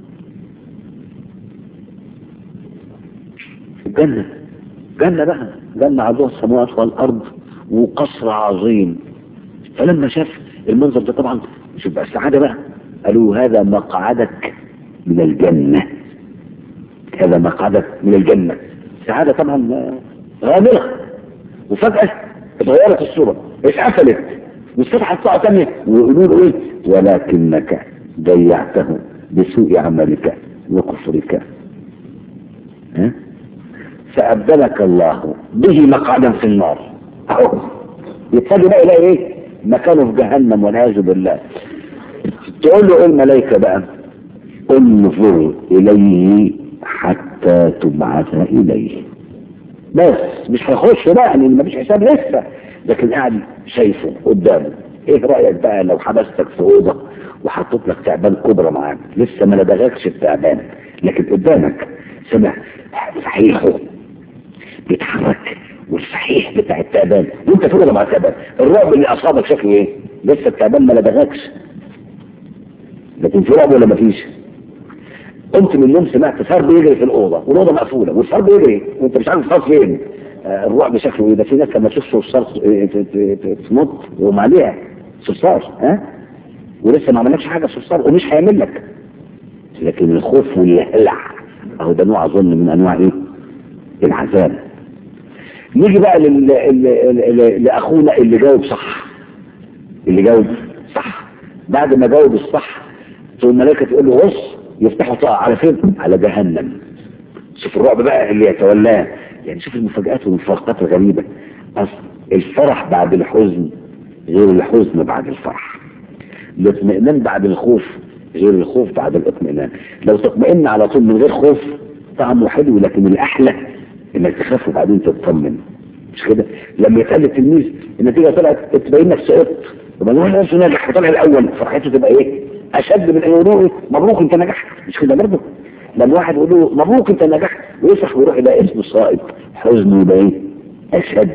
[SPEAKER 2] الجنه جنه بقى جنه عرضها السماوات والارض وقصر عظيم فلما شاف المنظر ده طبعا شوف بقى السعاده بقى قالوا هذا مقعدك من الجنه هذا مقعدك من الجنه سعاده طبعا غامره وفجاه اتغيرت الصوره اتقفلت واستفتحت طاقه ثانيه ويقولوا له ايه ولكنك ضيعته بسوء عملك وكفرك ها فأبدلك الله به مقعدا في النار أهو يتفاجئ بقى يلاقي ايه مكانه في جهنم والعياذ بالله تقول له ايه الملائكه بقى انظر اليه حتى تبعث اليه بس مش هيخش بقى لان مفيش حساب لسه لكن قاعد شايفه قدامه ايه رايك بقى لو حبستك في اوضه وحطيت لك تعبان كبرى معاك لسه ما لدغكش التعبان لكن قدامك سمع صحيحه بيتحرك والصحيح بتاع التعبان وانت في اوضه مع التعبان الرعب اللي اصابك شكله ايه لسه التعبان ما لدغكش لكن في رعب ولا مفيش قمت من النوم سمعت صار بيجري في الاوضه والاوضه مقفوله والصار بيجري وانت مش عارف الصار فين آه، الرعب شكله ايه ده في ناس لما تشوف صرصار ت- ت- ت- تموت وهم عليها صرصار ها ولسه ما عملكش حاجه صرصار ومش هيعمل لك لكن الخوف والهلع اهو ده نوع اظن من انواع ايه العذاب نيجي بقى لل... لل... لل... لاخونا اللي جاوب صح اللي جاوب صح بعد ما جاوب الصح تقول الملائكه تقول له بص يفتحوا طاقه على فين على جهنم شوف الرعب بقى اللي يتولاه يعني شوف المفاجآت والمفارقات الغريبة أصل الفرح بعد الحزن غير الحزن بعد الفرح الاطمئنان بعد الخوف غير الخوف بعد الاطمئنان لو تطمئن على طول من غير خوف طعمه حلو لكن الأحلى إنك تخاف وبعدين تطمن مش كده لما يتقال للتلميذ النتيجة طلعت تبين لك سقطت طب هو نفسه ناجح وطلع الأول فرحته تبقى إيه؟ أشد من أن يقولوا مبروك أنت نجحت مش كده برضه لما واحد يقول له مبروك انت نجحت ويصح ويروح يلاقي اسمه صائب حزنه يبقى ايه؟ اشد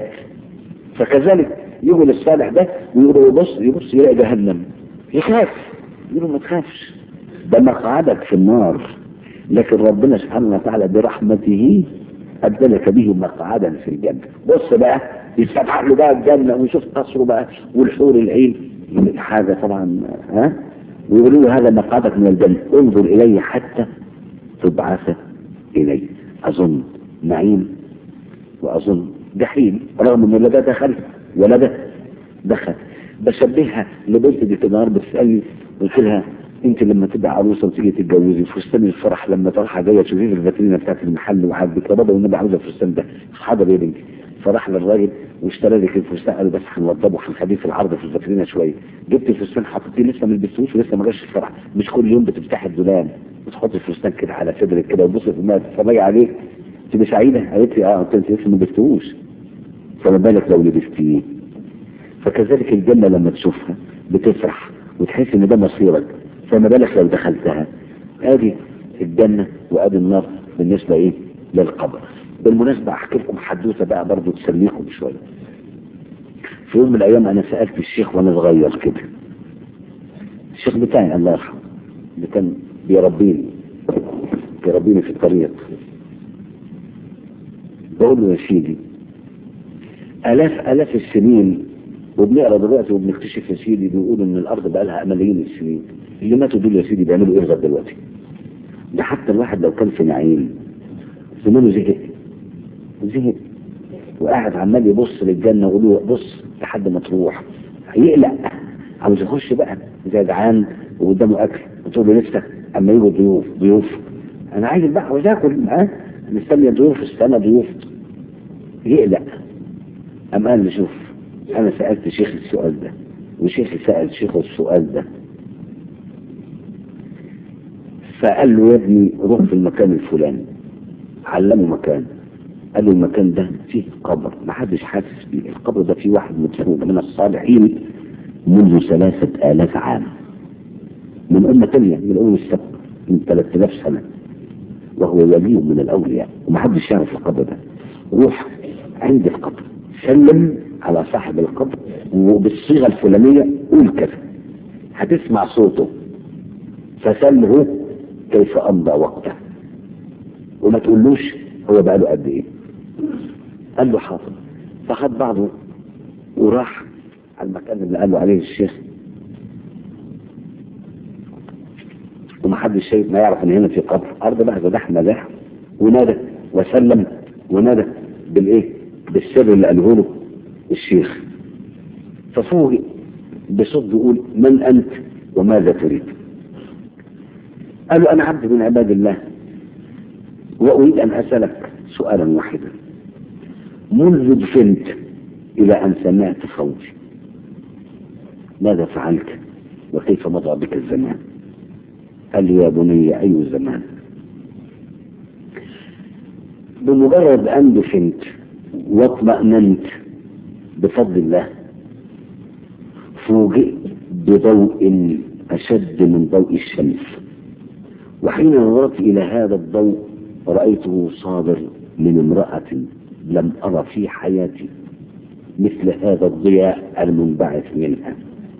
[SPEAKER 2] فكذلك يجوا للصالح ده ويقول يبص يبص يلاقي جهنم يخاف يقول له ما تخافش ده مقعدك في النار لكن ربنا سبحانه وتعالى برحمته أبدلك به مقعدا في الجنة بص بقى يفتح له بقى الجنة ويشوف قصره بقى والحور العين حاجة طبعا ها ويقولوا له هذا مقعدك من الجنة انظر إليه حتى تبعث إليه أظن نعيم وأظن جحيم رغم أن لا ده دخل ولا ده دخل بشبهها لبنت دي في النهار بتسألني قلت لها انت لما تبقى عروسه وتيجي تتجوزي فستان الفرح لما تروح جايه تشوفيه في الفاترينا بتاعت المحل وعاجبك يا بابا والنبي عاوزه الفستان ده حاضر يا بنتي فراح للراجل واشترى لك الفستان قال بس هنوضبه هنخليه في العرض في الفاترينا شويه جبت الفستان حطيتيه لسه ما لبستوش ولسه ما جاش الفرح مش كل يوم بتفتحي الدولاب وتحط الفستان كده على صدرك كده وتبص في الماء تتفرجي عليه تبقى سعيده قالت لي اه قلت انت لسه ما لبستوش فما بالك لو لبستيه فكذلك الجنه لما تشوفها بتفرح وتحس ان ده مصيرك فما بالك لو دخلتها ادي الجنه وادي النار بالنسبه ايه للقبر بالمناسبه احكي لكم حدوته بقى برضه تسليكم شويه في يوم من الايام انا سالت الشيخ وانا صغير كده الشيخ بتاعي الله يرحمه اللي كان بيربيني بيربيني في الطريق بقول له يا سيدي آلاف آلاف السنين وبنقرا دلوقتي وبنكتشف يا سيدي بيقولوا ان الارض بقى لها ملايين السنين اللي ماتوا دول يا سيدي بيعملوا ايه لغايه دلوقتي؟ ده حتى الواحد لو كان في نعيم زمانه زهق زهق وقاعد عمال يبص للجنه ويقول له بص لحد ما تروح هيقلق عاوز يخش بقى جدعان وقدامه اكل وتقول له نفسك اما يجوا ضيوف ضيوف انا عايز بقى عاوز اكل ها مستني ضيوف استنى ضيوف يقلق أم قال لي شوف أنا سألت شيخ السؤال ده وشيخي سأل شيخه السؤال ده فقال له يا ابني روح في المكان الفلاني علمه مكان قال له المكان ده فيه قبر ما حدش حاسس بيه القبر ده فيه واحد مدفون من الصالحين منذ ثلاثة آلاف عام من أمة تانية من أمم السبت من 3000 سنة وهو ولي من الأولياء ومحدش يعرف القبر ده روح عند القبر سلم على صاحب القبر وبالصيغة الفلانية قول كذا هتسمع صوته فسله كيف أمضى وقته وما تقولوش هو بقى له قد إيه قال له حاضر فخد بعضه وراح على المكان اللي قال له عليه الشيخ ومحدش شايف ما يعرف ان هنا في قبر ارض بقى زحمه زحمه ونادى وسلم ونادى بالايه بالسر اللي قاله له الشيخ ففوجئ بصوت بيقول من انت وماذا تريد قالوا انا عبد من عباد الله واريد ان اسالك سؤالا واحدا منذ دفنت الى ان سمعت صوتي ماذا فعلت وكيف مضى بك الزمان قال لي يا بني اي زمان بمجرد ان دفنت واطمأننت بفضل الله فوجئت بضوء أشد من ضوء الشمس وحين نظرت إلى هذا الضوء رأيته صادر من امرأة لم أرى في حياتي مثل هذا الضياء المنبعث منها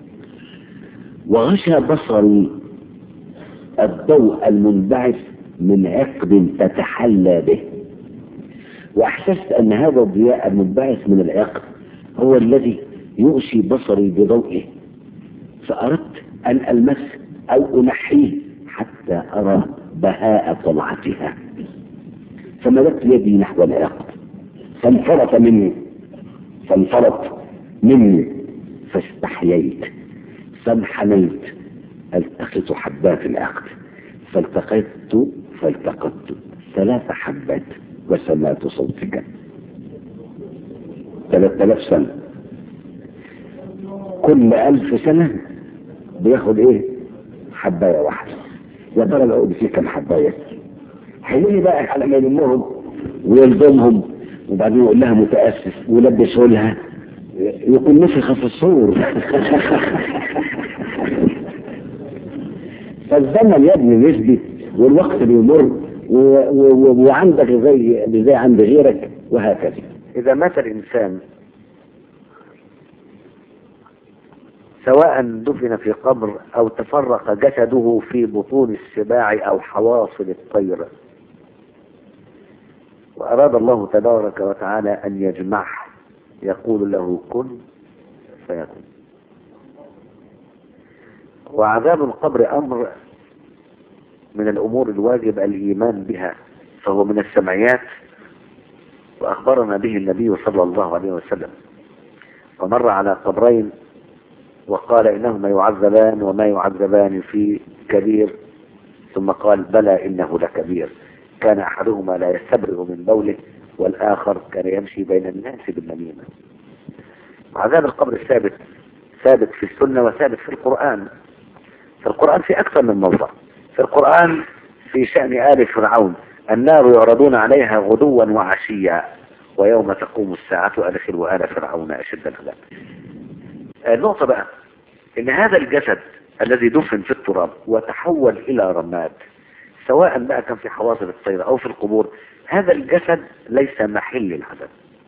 [SPEAKER 2] وغشى بصري الضوء المنبعث من عقد تتحلى به وأحسست أن هذا الضياء المنبعث من العقد هو الذي يغشي بصري بضوئه فأردت أن ألمس أو أنحيه حتى أرى بهاء طلعتها فمددت يدي نحو العقد فانفرط مني فانفرط مني فاستحييت فانحنيت التقط حبات العقد فالتقيت فالتقطت ثلاث حبات وسمعت صوتك ثلاثة آلاف سنة كل ألف سنة بياخد إيه؟ حباية واحدة يا ترى العقد فيه كم حباية؟ هيجي بقى على ما يلمهم ويلزمهم وبعدين يقول لها متأسف ويلبسوا لها يكون نفخ في الصور فالزمن يا ابني نسبي والوقت بيمر و- و- و- وعندك زي زي عند غيرك وهكذا
[SPEAKER 4] إذا مات الإنسان سواء دفن في قبر أو تفرق جسده في بطون السباع أو حواصل الطير وأراد الله تبارك وتعالى أن يجمعه يقول له كن فيكون وعذاب القبر أمر من الأمور الواجب الإيمان بها فهو من السمعيات وأخبرنا به النبي صلى الله عليه وسلم ومر على قبرين وقال إنهما يعذبان وما يعذبان في كبير ثم قال بلى إنه لكبير كان أحدهما لا يستبرئ من بوله والآخر كان يمشي بين الناس بالنميمة عذاب القبر الثابت ثابت في السنة وثابت في القرآن في القرآن في أكثر من موضع في القرآن في شأن آل فرعون النار يعرضون عليها غدوا وعشيا ويوم تقوم الساعة أدخلوا آل فرعون أشد العذاب النقطة بقى إن هذا الجسد الذي دفن في التراب وتحول إلى رماد سواء بقى كان في حواصل الطير أو في القبور هذا الجسد ليس محل العذاب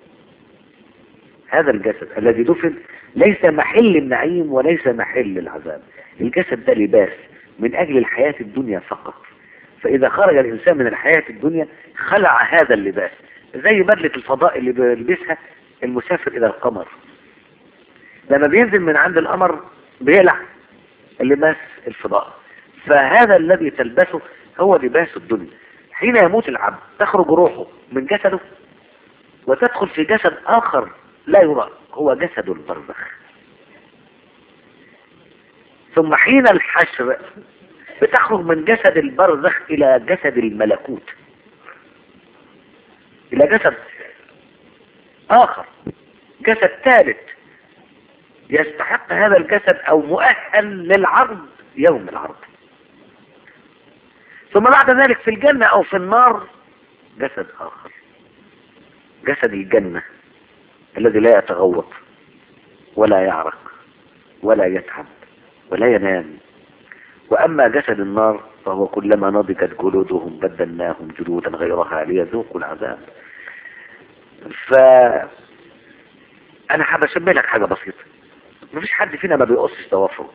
[SPEAKER 4] هذا الجسد الذي دفن ليس محل النعيم وليس محل العذاب الجسد ده لباس من أجل الحياة الدنيا فقط فإذا خرج الإنسان من الحياة الدنيا خلع هذا اللباس زي بدلة الفضاء اللي بيلبسها المسافر إلى القمر لما بينزل من عند القمر بيقلع اللباس الفضاء فهذا الذي تلبسه هو لباس الدنيا حين يموت العبد تخرج روحه من جسده وتدخل في جسد آخر لا يرى هو جسد البرزخ ثم حين الحشر بتخرج من جسد البرزخ إلى جسد الملكوت إلى جسد آخر جسد ثالث يستحق هذا الجسد أو مؤهل للعرض يوم العرض ثم بعد ذلك في الجنة أو في النار جسد آخر جسد الجنة الذي لا يتغوط ولا يعرق ولا يتعب ولا ينام وأما جسد النار فهو كلما نضجت جلودهم بدلناهم جلودا غيرها ليذوقوا العذاب ف أنا حابب أشبه لك حاجة بسيطة مفيش حد فينا ما بيقصش ضوافره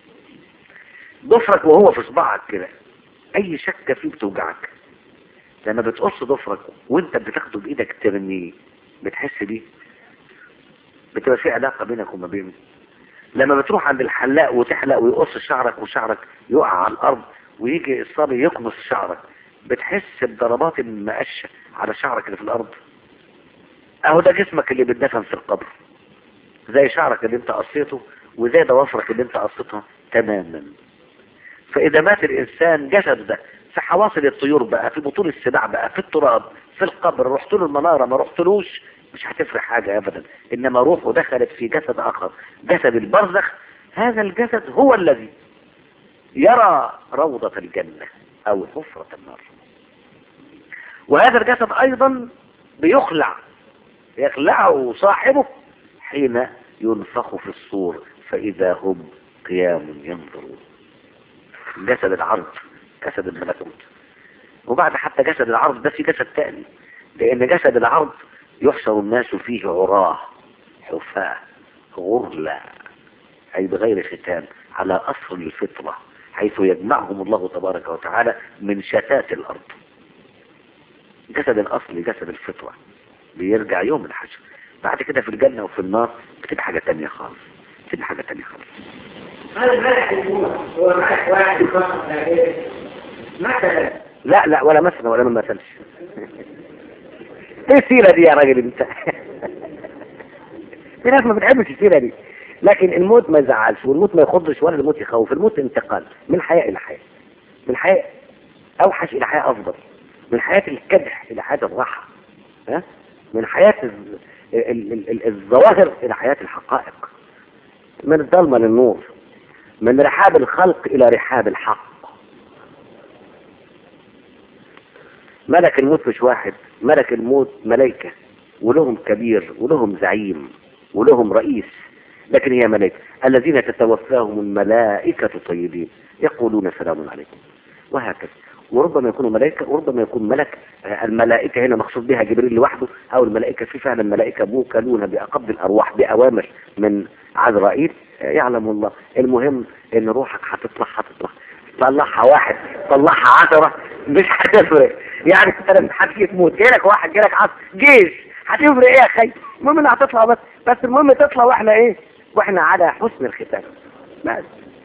[SPEAKER 4] ضفرك وهو في صباعك كده أي شكة فيه بتوجعك لما بتقص ضفرك وانت بتاخده بإيدك ترميه بتحس بيه بتبقى في علاقة بينك وما بينه لما بتروح عند الحلاق وتحلق ويقص شعرك وشعرك يقع على الأرض ويجي الصبي يقمص شعرك بتحس بضربات المقشة على شعرك اللي في الأرض أهو ده جسمك اللي بيتدفن في القبر زي شعرك اللي انت قصيته وزي ضوافرك اللي انت قصيتها تماما فإذا مات الإنسان جسد ده في حواصل الطيور بقى في بطون السباع بقى في التراب في القبر رحت له المنارة ما رحتلوش مش هتفرق حاجة أبدا إنما روحه دخلت في جسد آخر جسد البرزخ هذا الجسد هو الذي يرى روضة الجنة أو حفرة النار وهذا الجسد أيضا بيخلع يخلعه صاحبه حين ينفخ في الصور فإذا هم قيام ينظرون جسد العرض جسد الملكوت وبعد حتى جسد العرض ده في جسد تاني لأن جسد العرض يحشر الناس فيه عراه حفاة غرلا أي بغير ختان على أصل الفطرة حيث يجمعهم الله تبارك وتعالى من شتات الأرض جسد الأصل جسد الفطرة بيرجع يوم الحشر بعد كده في الجنة وفي النار بتبقى حاجة تانية خالص بتبقى حاجة تانية خالص
[SPEAKER 5] هذا ملك الأمور هو ملك واحد فقط لا غير مثلا
[SPEAKER 4] لا لا ولا مثلا ولا ما مثلش ايه السيرة دي يا راجل انت في ناس ما بتحبش السيرة دي لكن الموت ما يزعلش والموت ما يخضش ولا الموت يخوف الموت انتقال من حياة الى حياة من حياة اوحش الى حياة افضل من حياة الكدح الى حياة الراحة ها من حياة ال- ال- ال- ال- الظواهر الى حياة الحقائق من الظلمة للنور من رحاب الخلق الى رحاب الحق ملك الموت مش واحد ملك الموت ملائكة ولهم كبير ولهم زعيم ولهم رئيس لكن هي ملائكة الذين تتوفاهم الملائكة طيبين يقولون سلام عليكم وهكذا وربما يكونوا ملائكة وربما يكون ملك آه، الملائكة هنا مقصود بها جبريل لوحده أو الملائكة في فعلا ملائكة موكلون بأقبض الأرواح بأوامر من عزرائيل آه، يعلم الله المهم إن روحك هتطلع هتطلع طلعها واحد طلعها عشرة مش هتفرق يعني انت لما هتيجي تموت جايلك واحد جايلك عشرة جيش هتفرق ايه يا اخي المهم انها هتطلع بس بس المهم تطلع واحنا ايه واحنا على حسن الختام بس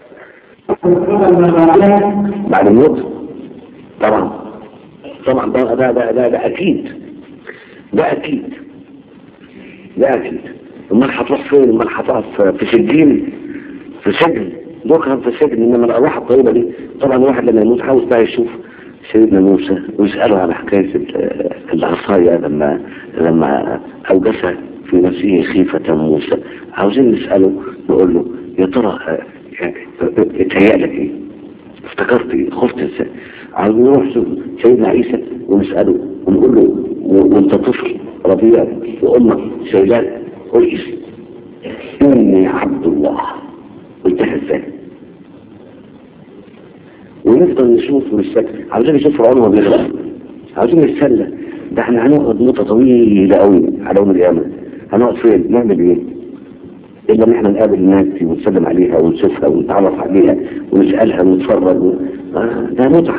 [SPEAKER 3] بعد الموت طبعا طبعا ده ده ده, ده, ده اكيد ده اكيد ده اكيد امال هتروح فين امال هتقف في سجين في سجن ذكرا في سجن انما الارواح الطيبه دي طبعا الواحد لما يموت عاوز بقى يشوف سيدنا موسى ويساله على حكايه ال- العصايه لما لما اوجس في نفسه خيفه موسى عاوزين نساله نقول له يا ترى آه، يعني اتهيأ لك ايه؟ افتكرت ايه؟ خفت ازاي؟ عاوزين نروح نشوف سيدنا عيسى ونساله ونقول له و- وانت طفل رضيع وامك شايلاك قول اسم اني عبد الله قلتها ازاي؟ ونفضل نشوف ونستكت عاوزين نشوف فرعون وهو بيغرق عاوزين نتسلى ده احنا هنقعد مدة طويلة قوي على يوم القيامة هنقعد فين؟ نعمل ايه؟ إلا إن احنا نقابل الناس دي ونسلم عليها ونشوفها ونتعرف عليها ونسألها ونتفرج و... آه ده متعة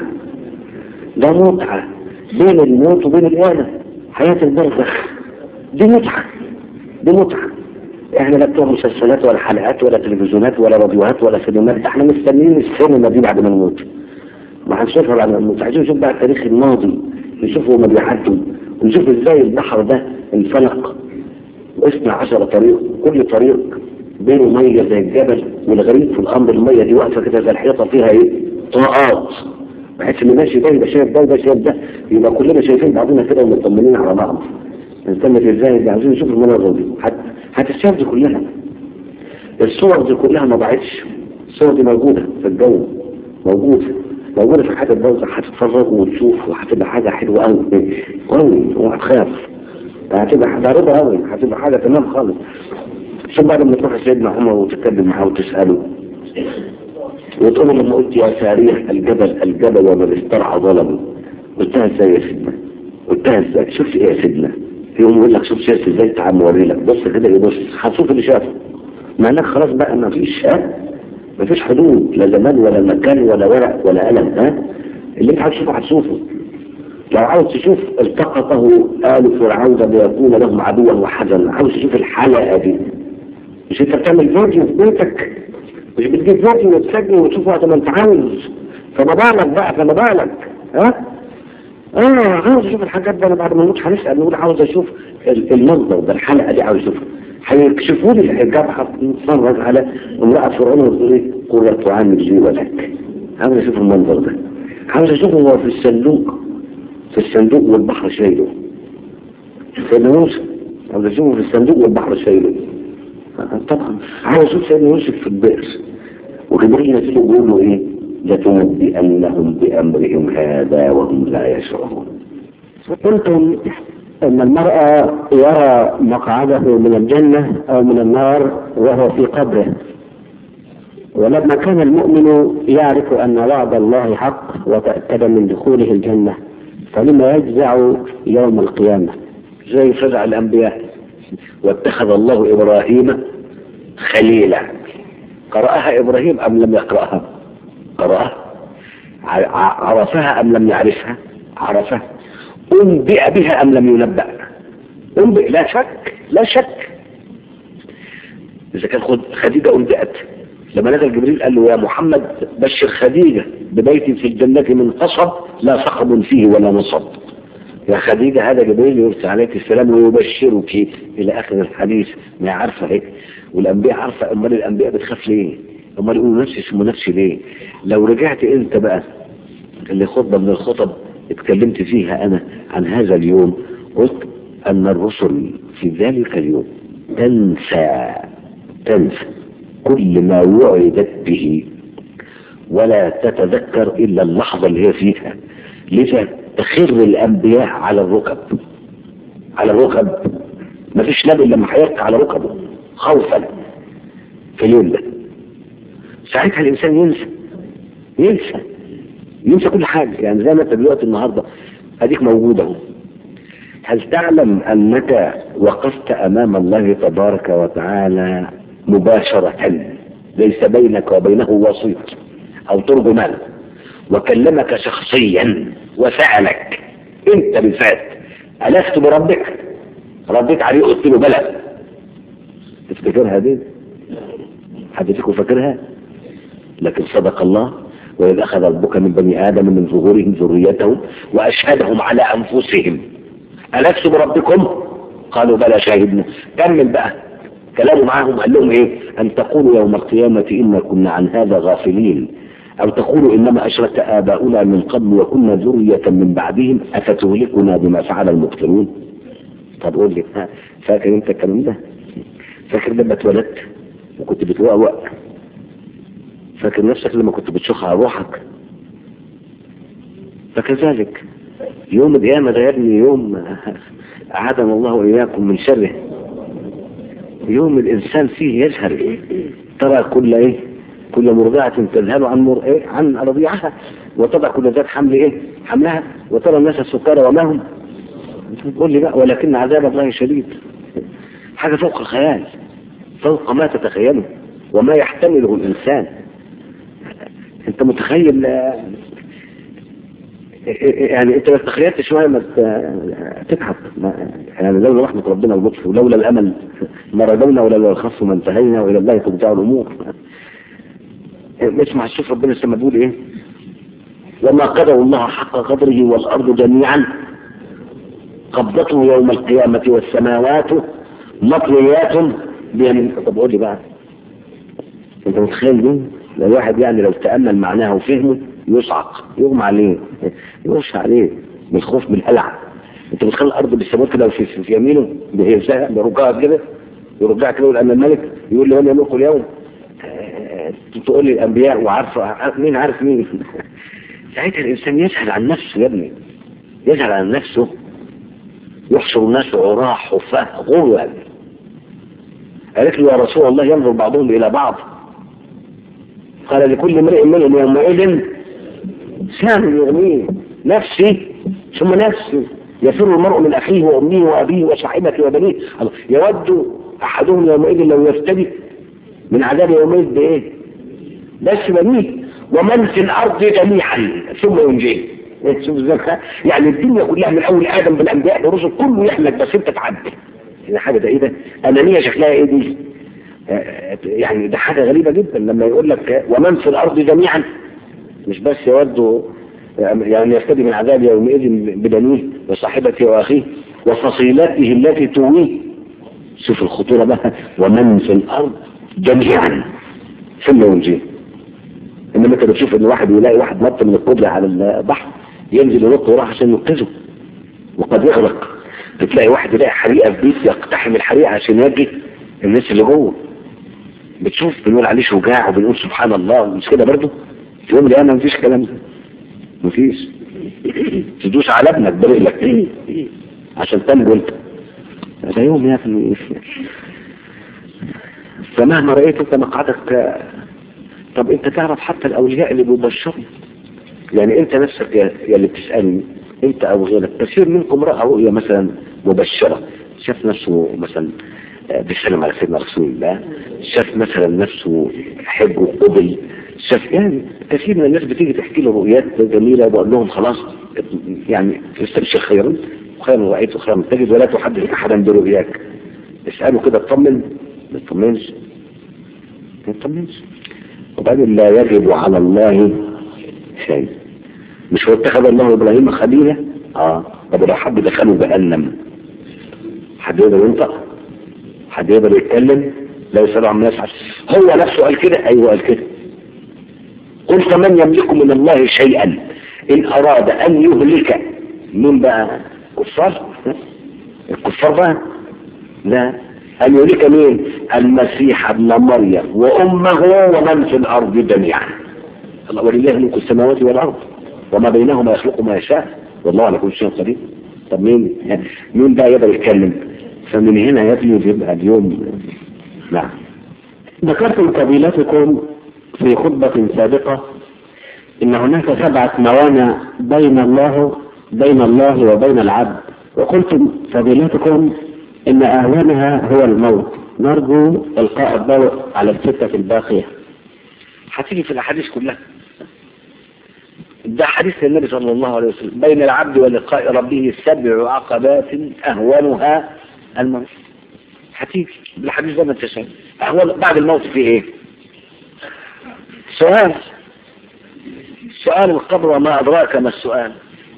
[SPEAKER 3] ده متعة بين الموت وبين القيامة حياة البرزخ دي متعة دي متعة احنا لا بتوع مسلسلات ولا حلقات ولا تلفزيونات ولا راديوهات ولا سينمات ده احنا مستنيين السينما دي بعد ما نموت ما هنشوفها بعد ما نموت عايزين نشوف بقى التاريخ الماضي نشوفه هما بيعدوا ونشوف ازاي البحر ده انفلق واثنى عشر طريق كل طريق بينه ميه زي الجبل والغريب في الامر الميه دي واقفه كده زي الحيطه فيها ايه؟ طاقات بحيث ان ماشي ده يبقى شايف ده وده شايف ده يبقى كلنا شايفين بعضنا كده ومطمنين على بعض نستمت ازاي دي عايزين نشوف المناظر دي هت- هتتشاف دي كلها الصور دي كلها ما ضاعتش الصور دي موجوده في الجو موجوده موجوده في حياه البوزة هتتفرج وتشوف وهتبقى حاجه حلوه قوي قوي وهتخاف هتبقى حاجه رضا قوي هتبقى حاجه تمام خالص شوف بعد ما تروح لسيدنا عمر وتتكلم معاه وتساله وتقول له لما قلت يا ساريح الجبل الجبل ومن استرعى ظلمه قلتها ازاي يا سيدنا قلتها ازاي شفت ايه يا سيدنا يقوم يقول لك شوف شايف ازاي تعال موري لك بص كده يبص هتشوف اللي شافه مع انك خلاص بقى ما فيش ها ما فيش حدود لا زمان ولا مكان ولا ورق ولا قلم ها اللي انت هتشوفه هتشوفه لو عاوز تشوف التقطه آل فرعون ليكون لهم عدوا وحزنا عاوز تشوف الحلقة دي مش انت بتعمل فيديو في بيتك مش بتجيب فيديو وتسجل وتشوف وقت ما انت عاوز فما بالك بقى فما بالك ها اه عاوز اشوف الحاجات دي انا بعد ما نموت هنسال نقول عاوز اشوف ال- المنظر ده الحلقه دي عاوز اشوفها هيكشفوا لي الحجاب هتتفرج على امراه فرعون وتقول ايه قرة عين لي ولك عاوز اشوف المنظر ده عاوز اشوفه هو في الصندوق في الصندوق والبحر شايله سيدنا موسى عاوز اشوفه في الصندوق والبحر شايله آه، طبعا عاوز اشوف سيدنا يوسف في البئر وجبريل ينزله يقول له ايه لتنبئنهم بامرهم هذا وهم لا يشعرون
[SPEAKER 1] قلتم أن المرأة يرى مقعده من الجنة أو من النار وهو في قبره ولما كان المؤمن يعرف أن وعد الله حق وتأكد من دخوله الجنة فلما يجزع يوم القيامة
[SPEAKER 3] زي فزع الانبياء واتخذ الله ابراهيم خليلا قرأها ابراهيم ام لم يقرأها قرأها ع- ع- عرفها ام لم يعرفها عرفها انبئ بها ام لم ينبأ انبئ لا شك لا شك اذا كان خد خديجة انبئت لما نزل جبريل قال له يا محمد بشر خديجة ببيت في الجنة من قصب لا صخب فيه ولا نصب يا خديجة هذا جبريل يرسل عليك السلام ويبشرك إلى آخر الحديث ما هي عارفة هيك والأنبياء عارفة أمال الأنبياء بتخاف ليه؟ أمال يقولوا نفسي اسمه نفسي ليه؟ لو رجعت أنت بقى اللي خطبة من الخطب اتكلمت فيها أنا عن هذا اليوم قلت أن الرسل في ذلك اليوم تنسى تنسى كل ما وعدت به ولا تتذكر إلا اللحظة اللي هي فيها لذا تخر الأنبياء على الركب على الركب ما فيش نبي لما هيركع على ركبه خوفا في اليوم ده ساعتها الإنسان ينسى ينسى ينسى كل حاجة يعني زي ما انت دلوقتي النهاردة اديك موجود اهو هل تعلم انك وقفت امام الله تبارك وتعالى مباشرة ليس بينك وبينه وسيط او ترجمان وكلمك شخصيا وسألك انت بالذات ألست بربك رديت عليه قلت له بلى تفتكرها دي حد فيكم فاكرها لكن صدق الله وإذ أخذ ربك من بني آدم من ظهورهم ذريتهم وأشهدهم على أنفسهم ألست بربكم قالوا بلى شاهدنا كمل بقى كلامه معاهم قال لهم ايه ان تقولوا يوم القيامة إنا كنا عن هذا غافلين او تقولوا انما اشرك اباؤنا من قبل وكنا ذرية من بعدهم افتهلكنا بما فعل المبطلون طب قول لي ها، فاكر انت الكلام ده فاكر لما اتولدت وكنت بتوقوق فاكر نفسك لما كنت بتشخ على روحك فكذلك يوم القيامة ده يا ابني يوم أعاذنا الله وإياكم من شره يوم الإنسان فيه يزهر ترى كل إيه كل مرضعة تذهل عن مر... إيه؟ عن رضيعها وتضع كل ذات حمل إيه حملها وترى الناس السكارى وما هم تقول لي بقى ولكن عذاب الله شديد حاجة فوق الخيال فوق ما تتخيله وما يحتمله الإنسان انت متخيل آه، يعني انت لو تخيلت شويه ما ت- تتعب ما- يعني لولا رحمه ربنا ولطفه ولولا الامل ما رجونا ولولا الخص ما انتهينا والى الله ترجع الامور اسمع شوف ربنا لما بيقول ايه وما قدر الله حق قدره والارض جميعا قبضته يوم القيامه والسماوات مطويات بيمين طب قول لي بقى انت متخيل دي لو الواحد يعني لو تأمل معناها وفهمه يصعق يغمى عليه يغشى عليه من الخوف من الهلع انت متخيل الارض بالسماوات كده وفي في يمينه بيهزها برجعها كده يرجع كده يقول ان الملك يقول لي وانا يملك اليوم آه، تقول لي الانبياء وعارفه مين عارف مين ساعتها الانسان يسهل عن نفسه يا ابني يسهل عن نفسه يحشر الناس عراة حفاة غروا قالت له يا رسول الله ينظر بعضهم الى بعض قال لكل امرئ منهم يومئذ شان يغنيه نفسي ثم نفسي يفر المرء من اخيه وامه وابيه وصاحبته وبنيه الله. يود احدهم يومئذ لو يفتدي من عذاب يومئذ بايه بس بنيه ومن في الارض جميعا ثم ينجيه شوف ازاي يعني الدنيا كلها من اول ادم بالانبياء والرسل كله يحلك بس انت تعدي يعني حاجه ده ايه ده انانيه شكلها ايه دي آه، يعني ده حاجة غريبة جدا لما يقول لك ومن في الأرض جميعا مش بس يود يعني يفتدي من عذاب يومئذ ببنيه وصاحبته وأخيه وفصيلته التي تويه شوف الخطورة بقى ومن في الأرض جميعا ثم ينجيه إنما أنت بتشوف إن واحد يلاقي واحد نط من القدرة على البحر ينزل ينط وراح عشان ينقذه وقد يغرق بتلاقي واحد يلاقي حريقة في بيت يقتحم الحريقة عشان يجي الناس اللي جوه بتشوف بنقول عليه شجاع وبنقول سبحان الله مش كده برضه في يوم القيامة مفيش كلام ده مفيش تدوس على ابنك برجلك عشان تنجو انت ده يوم يا ابني فمهما رأيت انت مقعدك طب انت تعرف حتى الاولياء اللي بيبشروا يعني انت نفسك يا يا اللي بتسألني انت او غيرك كثير منكم رأى رؤيا مثلا مبشرة شاف نفسه مثلا بيسلم على سيدنا رسول الله شاف مثلا نفسه حب وقبل شاف يعني كثير من الناس بتيجي تحكي له رؤيات جميلة بقول لهم خلاص يعني استبشر خيرا خيرا رأيت خيرا تجد ولا تحدث أحدا برؤياك اسأله كده اطمن ما تطمنش ما تطمنش وبعدين لا يجب على الله شيء مش هو اتخذ الله إبراهيم خليلا اه طب لو حد دخله جهنم حد يقدر ينطق حد يقدر يتكلم لا يسأل عما يفعل هو نفسه قال كده ايوه قال كده قل فمن يملك من الله شيئا ان اراد ان يهلك من بقى كفار الكفار بقى لا أن يهلك مين المسيح ابن مريم وأمه ومن في الأرض جميعا الله ولله ملك السماوات والأرض وما بينهما يخلق ما يشاء والله على كل شيء قدير طب مين مين بقى يقدر يتكلم فمن هنا يا ابني بيبقى اليوم نعم
[SPEAKER 1] ذكرتم فضيلتكم في خطبة سابقة إن هناك سبعة موانع بين الله بين الله وبين العبد وقلتم فضيلتكم إن أهونها هو الموت نرجو إلقاء الضوء على الستة الباقية
[SPEAKER 3] هتيجي في الأحاديث كلها ده حديث النبي صلى الله عليه وسلم بين العبد ولقاء ربه سبع عقبات أهونها الموت هتيجي بالحديث ده ما انت شايف أهون بعد الموت في إيه؟ سؤال سؤال القبر وما أدراك ما السؤال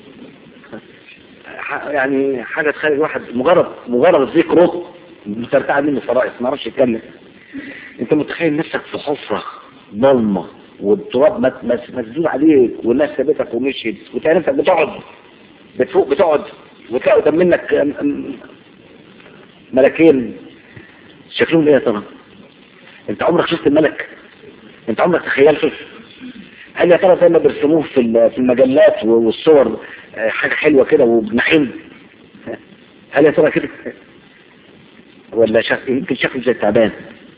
[SPEAKER 3] ح- يعني حاجة تخلي الواحد مجرد مجرد ذكره بترتعد منه فرائص ما اعرفش يتكلم انت متخيل نفسك في حفرة ضلمة والتراب مت- مس- مسدود عليك والناس سابتك ومشيت وتلاقي نفسك بتقعد بتفوق بتقعد وتلاقي قدام منك م- م- ملكين شكلهم ايه يا ترى؟ انت عمرك شفت الملك؟ انت عمرك تخيلته؟ هل يا ترى زي ما بيرسموه في ال- في المجلات والصور آه، حاجة حلوة كده وبنحل هل يا ترى كده؟ ولا شك... يمكن شكله زي التعبان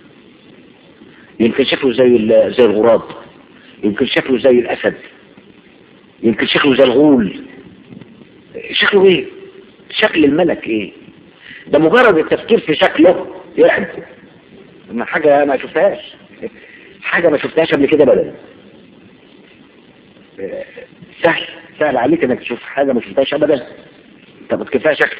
[SPEAKER 3] يمكن شكله زي ال- زي الغراب يمكن شكله زي الأسد يمكن شكله زي الغول شكله ايه شكل الملك ايه ده مجرد التفكير في شكله يعد ما حاجة ما شفتهاش حاجة ما شفتهاش قبل كده بدل سهل سهل عليك انك تشوف حاجة ما شفتهاش ابدا طب كفاية شكل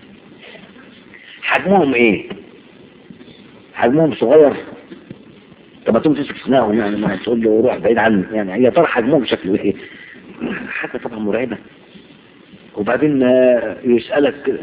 [SPEAKER 3] حجمهم ايه حجمهم صغير طب ما تقوم تمسك سناهم يعني ما تقول له روح بعيد عني يعني هي ترى حجمهم شكله ايه حاجة طبعا مرعبة وبعدين آه، يسألك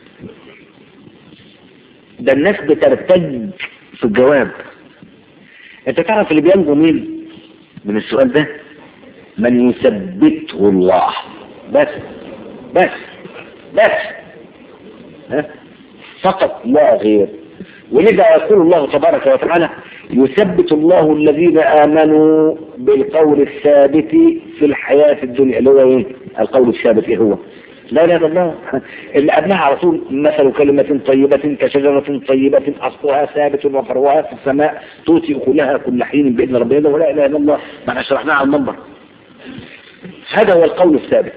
[SPEAKER 3] ده الناس بترتج في الجواب انت تعرف اللي بينجو مين من السؤال ده من يثبته الله بس بس بس ها؟ فقط لا غير ولذا يقول الله تبارك وتعالى يثبت الله الذين آمنوا بالقول الثابت في الحياة الدنيا اللي هو ايه القول الثابت ايه هو لا اله الا الله اللي قبلها على طول مثل كلمة طيبة كشجرة طيبة أصلها ثابت وفروها في السماء تؤتي أكلها كل حين بإذن ربنا ولا إله إلا الله ما احنا شرحناها على المنبر هذا هو القول الثابت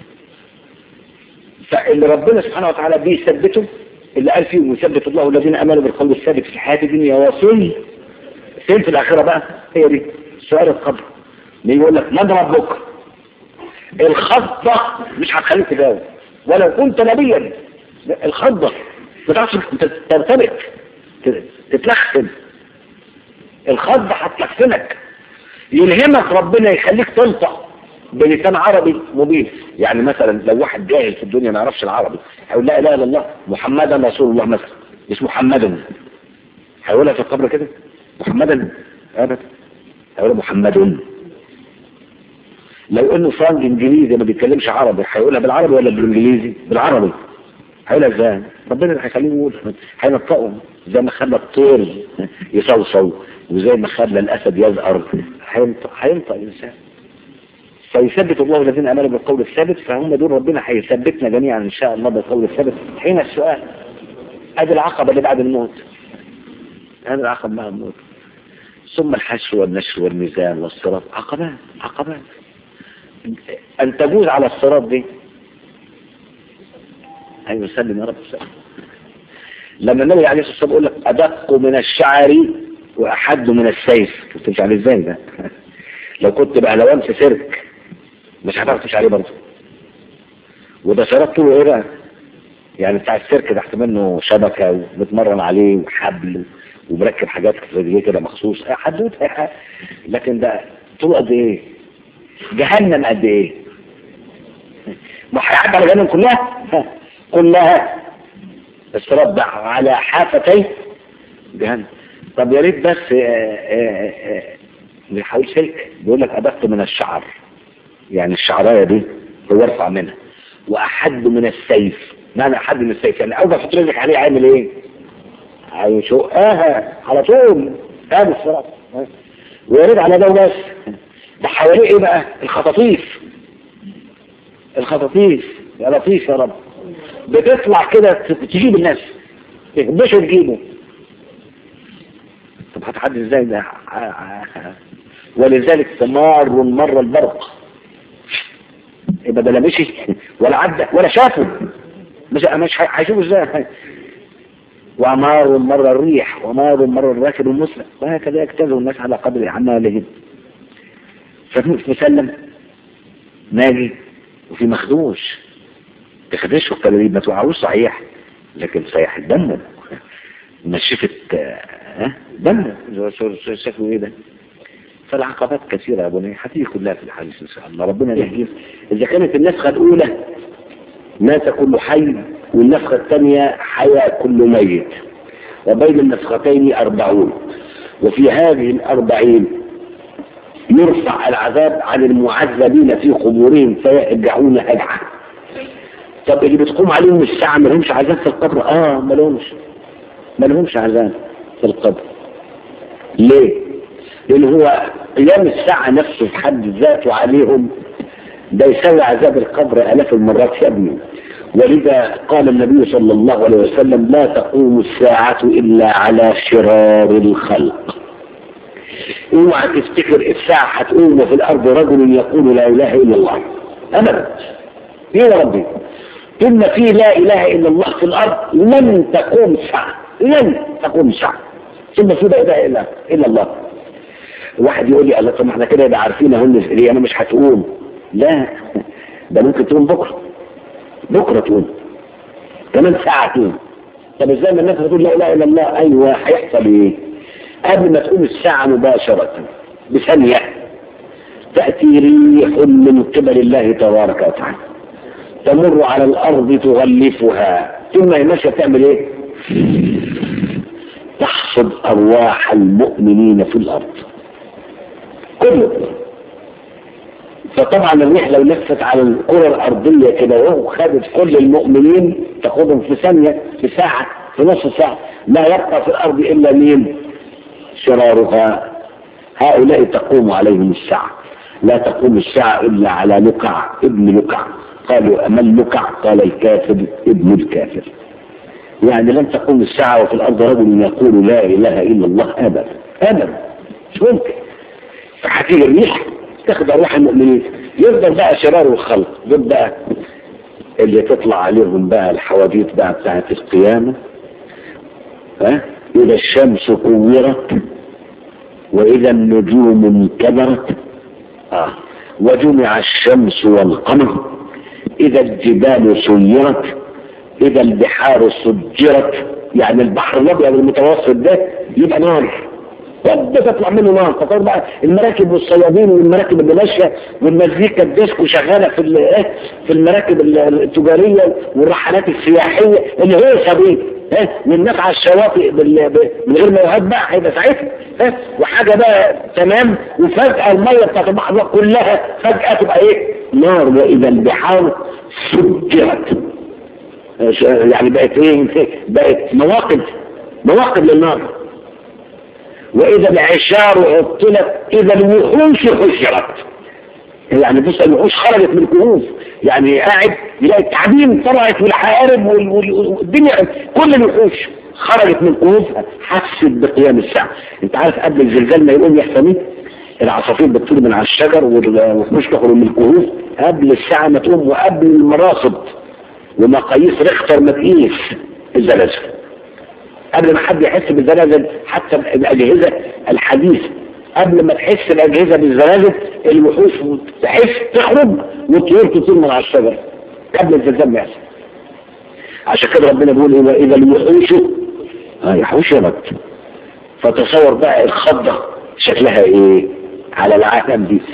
[SPEAKER 3] فاللي ربنا سبحانه وتعالى بيثبته اللي قال فيه ويثبت الله الذين امنوا بالقول الثابت في الحياه الدنيا وفين فين في الاخره بقى هي دي سؤال القبر اللي يقول لك من ربك الخضه مش هتخليك تجاوب ولو كنت نبيا الخضه ما تعرفش ترتبك تتلخفن الخضه هتلخفنك يلهمك ربنا يخليك تنطق بلسان عربي مبين يعني مثلا لو واحد جاهل في الدنيا ما يعرفش العربي هيقول لا اله الا الله محمدا رسول الله مثلا مش محمدا هيقولها في القبر كده محمدا ابدا هيقول محمد لو انه فرنج انجليزي ما بيتكلمش عربي هيقولها بالعربي ولا بالانجليزي بالعربي هيقولها ازاي ربنا اللي هيخليه يقول هينطقهم زي ما خلى الطير يصوصو وزي ما خلى الاسد يزأر هينطق هينطق الانسان فيثبت الله الذين امنوا بالقول الثابت فهم دول ربنا هيثبتنا جميعا ان شاء الله بالقول الثابت حين السؤال ادي العقبه اللي بعد الموت هذا العقبه بعد الموت ثم الحشر والنشر والميزان والصراط عقبات عقبات ان تجوز على الصراط دي ايوه سلم يا رب سلم لما النبي عليه الصلاه والسلام يقول لك ادق من الشعر واحد من السيف تمشي عليه ازاي ده لو كنت بهلوان في سيرك مش هتعرف تمشي عليه برضه وده صراط طوله ايه بقى يعني بتاع السيرك تحت منه شبكه ومتمرن عليه وحبل ومركب حاجات في رجليه كده مخصوص حدود لكن ده طوله قد ايه جهنم قد ايه ما هيعدي على جهنم كلها ها، كلها الصراط ده على حافتي جهنم طب يا ريت بس آه، آه، آه، بيحاول شيء بيقول لك أدق من الشعر يعني الشعرايه دي هو ارفع منها واحد من السيف معنى احد من السيف يعني اول ما تحط رجلك عليه عامل ايه؟ هيشقها على طول قام الصراط ويرد على ده وبس ده حواليه ايه بقى؟ الخطاطيف الخطاطيف يا لطيف يا رب بتطلع كده تجيب الناس تخبشه تجيبه طب هتحدد ازاي ده ولذلك ثمار مر البرق يبقى ده لا مشي ولا عدى ولا شافه مش مش هيشوفه ازاي وعمار مر الريح ومار مر الراكب المسلم وهكذا يجتازوا الناس على قدر اعمالهم ففي مسلم ناجي وفي مخدوش تخدشه التدريب ما توقعوش صحيح لكن صحيح دمه نشفت آه، دمه شافوا ايه ده فالعقبات كثيرة يا بني هتيجي كلها في الحديث إن شاء الله ربنا يهدينا إذا كانت النسخة الأولى مات كل حي والنسخة الثانية حيا كل ميت وبين النسختين أربعون وفي هذه الأربعين يرفع العذاب عن المعذبين في قبورهم فيرجعون هجعة طب اللي بتقوم عليهم الساعة ما لهمش عذاب في القبر اه ما لهمش ما لهمش عذاب في القبر ليه لان هو قيام الساعة نفسه في حد ذاته عليهم ده يساوي عذاب القبر آلاف المرات يا ابني ولذا قال النبي صلى الله عليه وسلم لا تقوم الساعة إلا على شرار الخلق اوعى تفتكر الساعة هتقوم وفي الأرض رجل يقول لا إله إلا الله أبدا يا ربي إن في لا إله إلا الله في الأرض لن تقوم الساعة لن تقوم الساعة ثم في لا إله إلا, إلا الله واحد يقول لي الله طب ما احنا كده يبقى عارفين اهو ان انا مش هتقوم لا ده ممكن تقوم بكره بكره تقوم كمان ساعه تقوم طب ازاي ما الناس هتقول لا اله الا الله ايوه هيحصل ايه؟ قبل ما تقوم الساعه مباشره بثانيه تاتي ريح من قبل الله تبارك وتعالى تمر على الارض تغلفها ثم هي ماشيه تعمل ايه؟ تحصد ارواح المؤمنين في الارض كله فطبعا الريح لو لفت على الكرة الأرضية كده وهو خدت كل المؤمنين تاخدهم في ثانية في ساعة في نص ساعة لا يبقى في الأرض إلا مين شرارها هؤلاء تقوم عليهم الساعة لا تقوم الساعة إلا على لقع ابن لقع قالوا أما اللقع قال الكافر ابن الكافر يعني لن تقوم الساعة وفي الأرض رجل يقول لا إله إلا الله أبدا أبدا مش ممكن فهتيجي الريح تاخد أرواح المؤمنين يفضل بقى شرار الخلق دول بقى اللي تطلع عليهم بقى الحواديت بقى بتاعت القيامة ها إذا الشمس كورت وإذا النجوم انكدرت آه وجمع الشمس والقمر إذا الجبال سيرت إذا البحار سجرت يعني البحر الأبيض المتوسط ده يبقى نار قد تطلع منه نار تصور بقى المراكب والصيادين والمراكب اللي ماشيه والمزيكا الديسكو شغاله في ال- في المراكب التجاريه والرحلات السياحيه اللي هي دي ها والناس على الشواطئ بال- ب- من غير مايوهات بقى هيبقى ساعتها ها وحاجه بقى تمام وفجاه الميه بتاعت البحر بقى كلها فجاه تبقى ايه؟ نار واذا البحار سجرت يعني بقت ايه؟ بقت مواقف مواقف للنار واذا العشار عطلت اذا الوحوش حشرت يعني بص الوحوش خرجت من الكهوف يعني قاعد يلاقي التعابين طلعت والعقارب وال- وال- والدنيا كل الوحوش خرجت من كهوفها حست بقيام الساعه انت عارف قبل الزلزال ما يقوم يحصل ايه؟ العصافير بتطير من على الشجر والوحوش تخرج من الكهوف قبل الساعه ما تقوم وقبل المراصد ومقاييس ريختر ما تقيس الزلازل قبل ما حد يحس بالزلازل حتى الأجهزة الحديثة قبل ما تحس الأجهزة بالزلازل الوحوش تحس تخرج والطيور تطير من على الشجر قبل الزلزال ما يحصل عشان كده ربنا بيقول ايه وإذا الوحوش هاي حشرت فتصور بقى الخضة شكلها ايه على العالم دي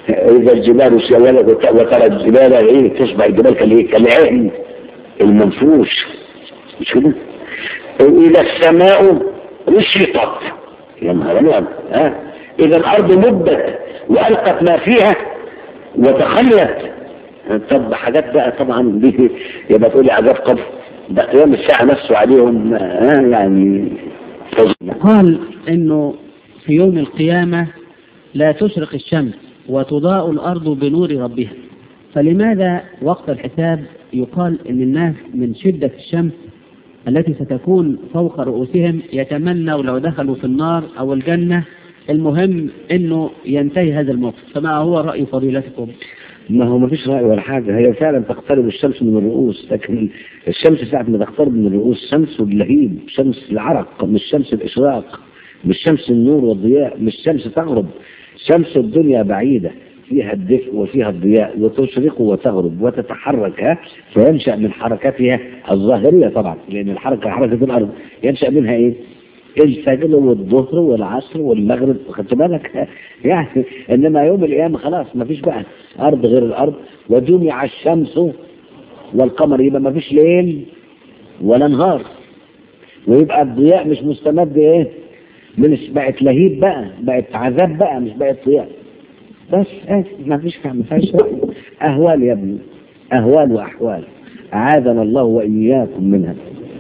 [SPEAKER 3] إذا الجبال سيرت وترى الجبال إيه تشبه الجبال كالإيه كالعهن المنفوش مش كده؟ إذا السماء رشطت يا نهار أبيض ها إذا الأرض مدت وألقت ما فيها وتخلت طب حاجات بقى طبعا دي يبقى تقولي عذاب قبر ده قيام الساعة نفسه عليهم ها يعني فظيع.
[SPEAKER 1] قال انه في يوم القيامة لا تشرق الشمس وتضاء الارض بنور ربها فلماذا وقت الحساب يقال ان الناس من شدة الشمس التي ستكون فوق رؤوسهم يتمنوا لو دخلوا في النار او الجنة المهم انه ينتهي هذا الموقف فما هو رأي فضيلتكم
[SPEAKER 3] ما هو ما فيش رأي ولا حاجة هي فعلا تقترب الشمس من الرؤوس لكن الشمس ساعة ما تقترب من الرؤوس شمس اللهيب شمس العرق مش شمس الإشراق مش شمس النور والضياء مش شمس تغرب شمس الدنيا بعيدة فيها الدفء وفيها الضياء وتشرق وتغرب وتتحرك ها فينشأ من حركتها الظاهرية طبعا لأن الحركة حركة الأرض ينشأ منها إيه؟ الفجر والظهر والعصر والمغرب خدت بالك يعني انما يوم القيامه خلاص ما فيش بقى ارض غير الارض وجمع الشمس والقمر يبقى ما فيش ليل ولا نهار ويبقى الضياء مش مستمد ايه من بقت لهيب بقى بقت عذاب بقى مش بقت ضياء بس آه ما فيش ما فيهاش رأي. اهوال يا ابني اهوال واحوال اعاذنا الله واياكم منها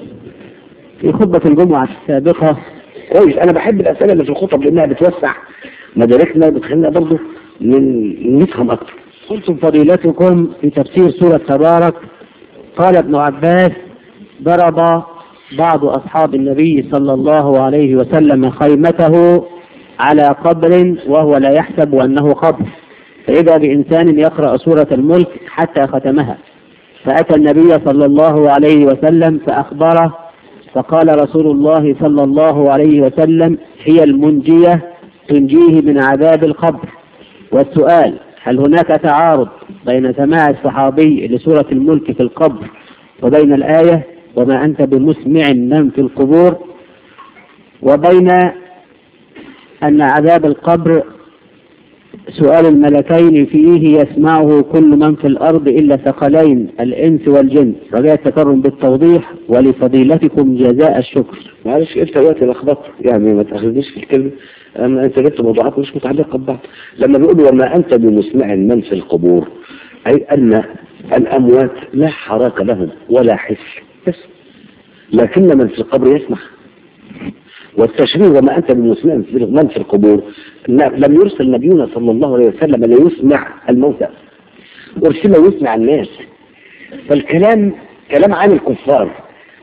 [SPEAKER 1] في خطبة الجمعة السابقة
[SPEAKER 3] كويس انا بحب الاسئله اللي في الخطب لانها بتوسع مداركنا وبتخلينا برضه ن- نفهم اكتر
[SPEAKER 1] قلتم فضيلتكم في تفسير سورة تبارك قال ابن عباس ضرب بعض أصحاب النبي صلى الله عليه وسلم خيمته على قبر وهو لا يحسب أنه قبر فإذا بإنسان يقرأ سورة الملك حتى ختمها فأتى النبي صلى الله عليه وسلم فأخبره فقال رسول الله صلى الله عليه وسلم هي المنجية تنجيه من عذاب القبر والسؤال هل هناك تعارض بين سماع الصحابي لسورة الملك في القبر وبين الآية وما أنت بمسمع من في القبور وبين أن عذاب القبر سؤال الملكين فيه يسمعه كل من في الأرض إلا ثقلين الإنس والجن رجاء التكرم بالتوضيح ولفضيلتكم جزاء الشكر
[SPEAKER 3] معلش انت دلوقتي لخبطت يعني ما تاخذنيش في الكلمه اما انت جبت موضوعات مش متعلقه ببعض لما بيقول وما انت بمسمع من في القبور اي ان الاموات لا حراك لهم ولا حس بس لكن من في القبر يسمع والتشريع وما انت بمسمع من في القبور لا- لم يرسل نبينا صلى الله عليه وسلم ليسمع الموتى ارسل يسمع الناس فالكلام كلام عن الكفار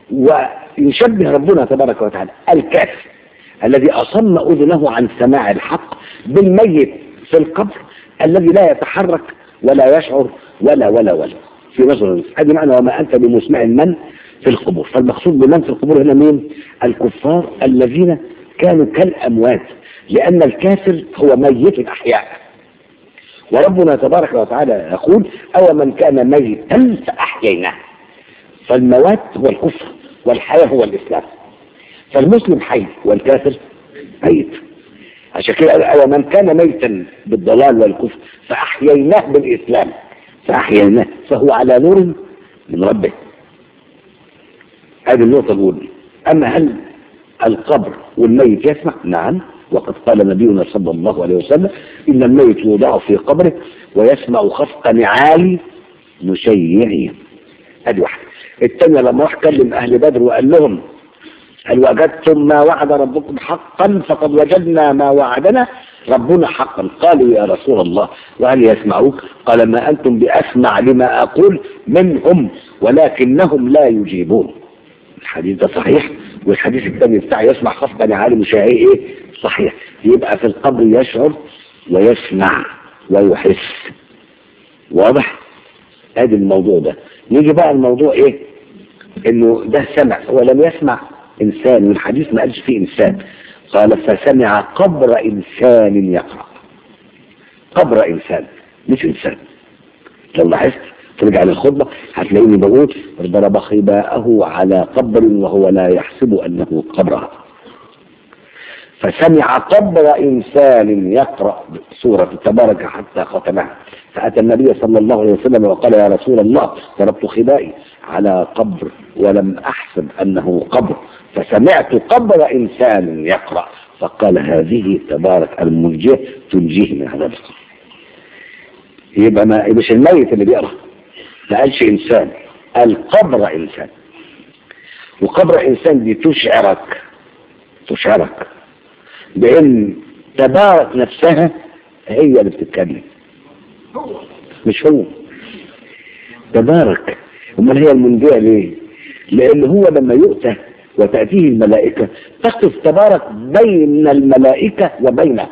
[SPEAKER 3] ويشبه ربنا تبارك وتعالى الكافر الذي أصم أذنه عن سماع الحق بالميت في القبر الذي لا يتحرك ولا يشعر ولا ولا ولا في نظر الناس هذه معنى وما أنت بمسمع من في القبور فالمقصود بمن في القبور هنا مين الكفار الذين كانوا كالأموات لأن الكافر هو ميت الأحياء وربنا تبارك وتعالى يقول أو من كان ميتا فأحييناه فالموات هو الكفر والحياة هو الإسلام فالمسلم حي والكافر ميت عشان كده قال أو من كان ميتا بالضلال والكفر فأحييناه بالإسلام فأحييناه فهو على نور من ربه هذه النقطة الأولى أما هل القبر والميت يسمع؟ نعم وقد قال نبينا صلى الله عليه وسلم إن الميت يوضع في قبره ويسمع خفق نعال نشيعه ادي واحده الثانيه لما راح كلم اهل بدر وقال لهم هل وجدتم ما وعد ربكم حقا فقد وجدنا ما وعدنا ربنا حقا قالوا يا رسول الله وهل يسمعوك قال ما انتم باسمع لما اقول منهم ولكنهم لا يجيبون الحديث ده صحيح والحديث الثاني بتاع يسمع خفقا عالم شاعي ايه صحيح يبقى في القبر يشعر ويسمع ويحس واضح ادي الموضوع ده نيجي بقى الموضوع ايه انه ده سمع هو لم يسمع انسان والحديث ما قالش فيه انسان قال فسمع قبر انسان يقرا قبر انسان مش انسان لو لاحظت ترجع للخطبه هتلاقيني بقول ضرب خباءه على قبر وهو لا يحسب انه قبرها فسمع قبر إنسان يقرأ سورة تبارك حتى ختمها فأتى النبي صلى الله عليه وسلم وقال يا رسول الله ضربت خبائي على قبر ولم أحسب أنه قبر فسمعت قبر إنسان يقرأ فقال هذه تبارك المنجيه تنجيه من عذاب القبر يبقى ما مش الميت اللي بيقرأ ما قالش إنسان قال قبر إنسان وقبر إنسان دي تشعرك تشعرك بأن تبارك نفسها هي اللي بتتكلم مش هو تبارك امال هي المنجية ليه لان هو لما يؤتى وتأتيه الملائكة تقف تبارك بين الملائكة وبينه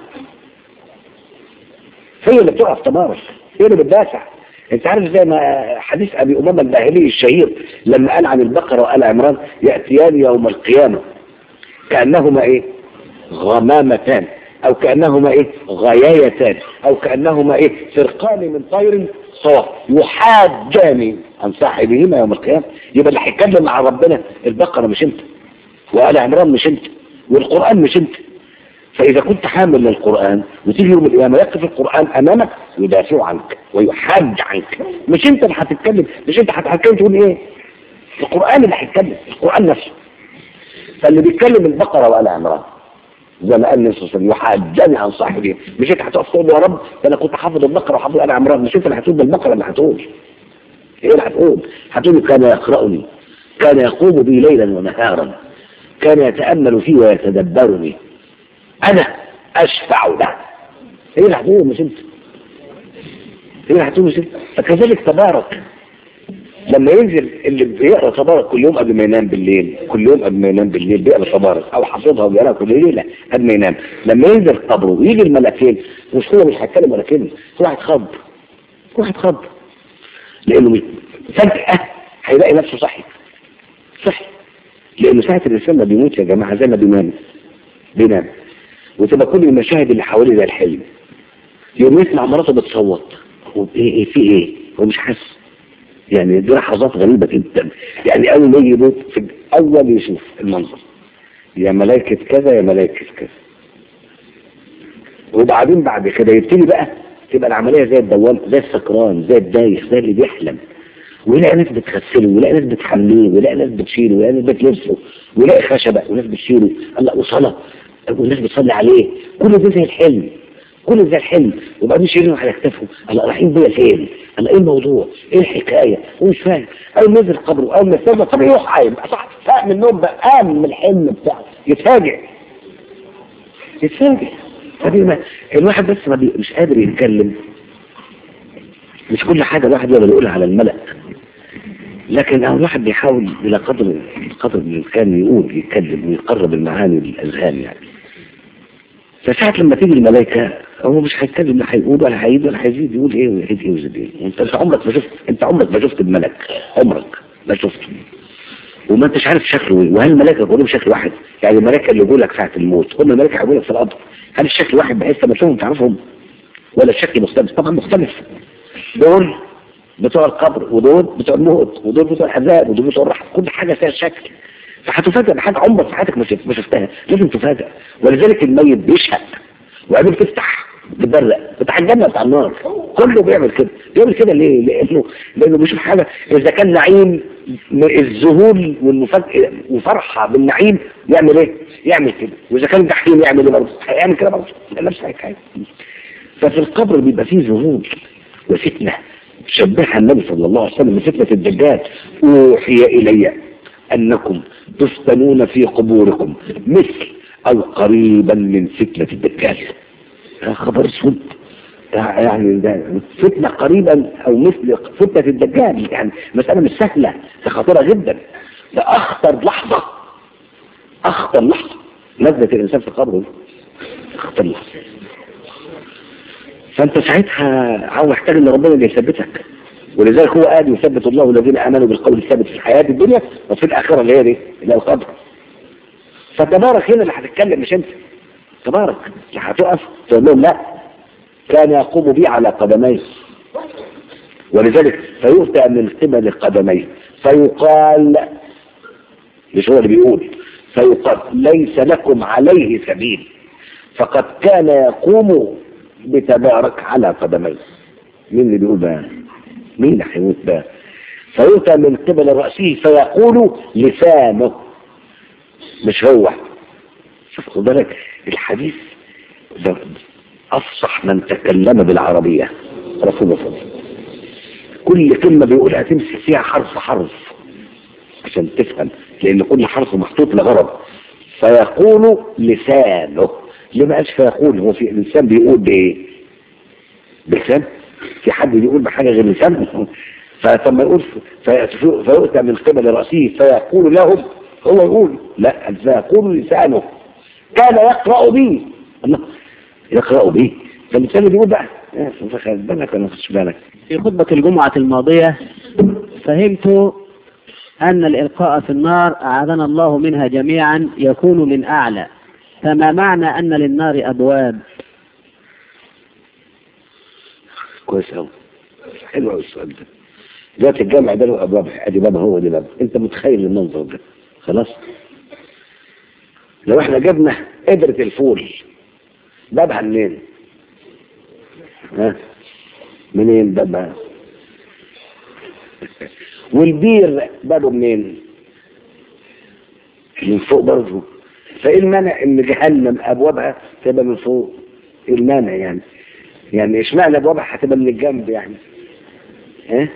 [SPEAKER 3] هي اللي بتقف تبارك هي اللي بتدافع انت عارف زي ما حديث ابي امامه الباهلي الشهير لما قال عن البقره وال عمران ياتيان يوم القيامه كانهما ايه غمامتان او كانهما ايه غيايتان او كانهما ايه فرقان من طير صواب يحاجان عن صاحبهما يوم القيامه يبقى اللي هيتكلم مع ربنا البقره مش انت وال عمران مش انت والقران مش انت فإذا كنت حامل للقرآن وتيجي يوم القيامة يقف القرآن أمامك يدافع عنك ويحاج عنك مش أنت اللي هتتكلم مش أنت هتتكلم تقول إيه القرآن اللي هيتكلم القرآن نفسه فاللي بيتكلم البقرة وآل عمران زي ما قال النبي صلى الله عليه وسلم يحاجني عن صاحبي مش أنت هتقف تقول يا رب ده أنا كنت حافظ البقرة وحافظ آل عمران مش أنت اللي هتقول بالبقرة اللي هتقول إيه اللي هتقول هتقول كان يقرأني كان يقوم بي ليلا ونهارا كان يتأمل فيه ويتدبرني انا اشفع له هي اللي هتقول مش انت هي اللي هتقول مش انت فكذلك تبارك لما ينزل اللي بيقرا تبارك كل يوم قبل ما ينام بالليل كل يوم قبل ما ينام بالليل بيقرا تبارك او حافظها وبيقراها كل ليله قبل ما ينام لما ينزل قبره ويجي الملكين مش هو مش هيتكلم ولا كلمه هو هيتخض هو هيتخض لانه فجاه هيلاقي نفسه صحي صحي لانه ساعه الانسان ما بيموت يا جماعه زي ما بينام بينام وتبقى كل المشاهد اللي حواليه زي الحلم يوم يسمع مراته بتصوت هو ايه ايه في ايه هو مش حاسس يعني دي لحظات غريبة جدا يعني اول ما يجي يموت في اول يشوف المنظر يا ملائكة كذا يا ملائكة كذا وبعدين بعد كده يبتدي بقى تبقى العملية زي الدوام زي السكران زي الدايخ زي اللي بيحلم ويلاقي ناس بتغسله ويلاقي ناس بتحميه ويلاقي ناس بتشيله ويلاقي ناس بتلبسه ويلاقي خشبة وناس بتشيله الله وصلاة والناس بتصلي عليه كل ده زي الحلم كل ده زي الحلم وبعدين شيلينه على كتافه الله رايحين بيا فين الله ايه الموضوع ايه الحكايه ومش فاهم اول ما نزل قبره اول ما استنى طب يروح قايم صح فاق من النوم بقى قام من الحلم بتاعه يتفاجئ يتفاجئ فدي ما الواحد بس ما بي... مش قادر يتكلم مش كل حاجه الواحد يقدر يقولها على الملأ لكن الواحد بيحاول الى قدر قدر الامكان يقول يتكلم ويقرب المعاني للاذهان يعني فساعة لما تيجي الملائكة هو مش هيتكلم لا هيقول ولا هيزيد ولا هيزيد يقول ايه ويعيد ايه ويزيد ايه وانت انت عمرك ما شفت انت عمرك ما شفت الملك عمرك ما شفته وما انتش عارف شكله ايه وهل الملائكة كلهم شكل واحد يعني الملائكة اللي يقول لك ساعة الموت هم الملائكة هيقول لك في القبر هل الشكل واحد بحيث لما تشوفهم تعرفهم ولا الشكل مختلف طبعا مختلف دول بتوع القبر ودول بتوع الموت ودول بتوع الحزاب ودول بتوع الرحم كل حاجة فيها شكل فهتفاجئ بحاجة عمرك في حياتك ما شفتها لازم تفاجئ ولذلك الميت بيشهق وعينه بتفتح تبرق بتاع الجنة بتاع النار كله بيعمل كده بيعمل كده ليه لانه لانه بيشوف حاجة اذا كان نعيم الذهول والمفاجأة وفرحة بالنعيم يعمل ايه يعمل كده واذا كان جحيم يعمل ايه برضه هيعمل كده برضه نفس الحكايه ففي القبر بيبقى فيه ذهول وفتنه شبهها النبي صلى الله عليه وسلم بفتنة الدجال أوحي إلي أنكم تفتنون في قبوركم مثل أو قريبا من فتنة الدجال خبر اسود يعني ده فتنة قريبا أو مثل فتنة الدجال يعني مسألة مش سهلة ده خطيرة جدا ده أخطر لحظة أخطر لحظة نزلت الإنسان في قبره أخطر لحظة فانت ساعتها عاوز محتاج ان ربنا اللي يثبتك ولذلك هو قال يثبت الله الذين امنوا بالقول الثابت في الحياه الدنيا وفي الاخره اللي هي دي اللي هي القبر فتبارك هنا اللي هتتكلم مش انت تبارك اللي هتقف تقول لهم لا كان يقوم بي على قدميه ولذلك فيؤتى من قبل قدميه فيقال مش هو اللي بيقول فيقال ليس لكم عليه سبيل فقد كان يقوم بتبارك على قدميه مين اللي بيقول بقى مين اللي هيموت بقى فيؤتى من قبل رأسه فيقول لسانه مش هو شوف خد بالك الحديث ده أفصح من تكلم بالعربية رسول الله صلى الله عليه وسلم كل كلمة بيقولها تمسك فيها حرف حرف عشان تفهم لأن كل حرف محطوط لغرض فيقول لسانه ليه ما قالش فيقول هو في الإنسان بيقول بإيه؟ بلسان؟ في حد بيقول بحاجة غير لسان؟ فلما يقول في- فيؤتى من قبل رأسه فيقول لهم هو يقول لا فيقول لسانه كان يقرأ بي الله يقرأ بي فاللسان بيقول بقى إيه، فخد بالك ولا ما خدش بالك
[SPEAKER 1] في خطبة الجمعة الماضية فهمت أن الإلقاء في النار أعاذنا الله منها جميعا يكون من أعلى فما معنى أن للنار أبواب
[SPEAKER 3] كويس قوي حلو قوي السؤال ده دلوقتي الجامع ده له ابواب ادي باب هو دي باب انت متخيل المنظر ده خلاص لو احنا جبنا قدرة الفول بابها منين؟ ها؟ منين بابها؟ والبير بابه منين؟ من فوق برضه فايه المانع ان جهنم ابوابها تبقى من فوق؟ ايه المانع يعني؟ يعني اشمعنى ابوابها هتبقى من الجنب يعني؟ ها؟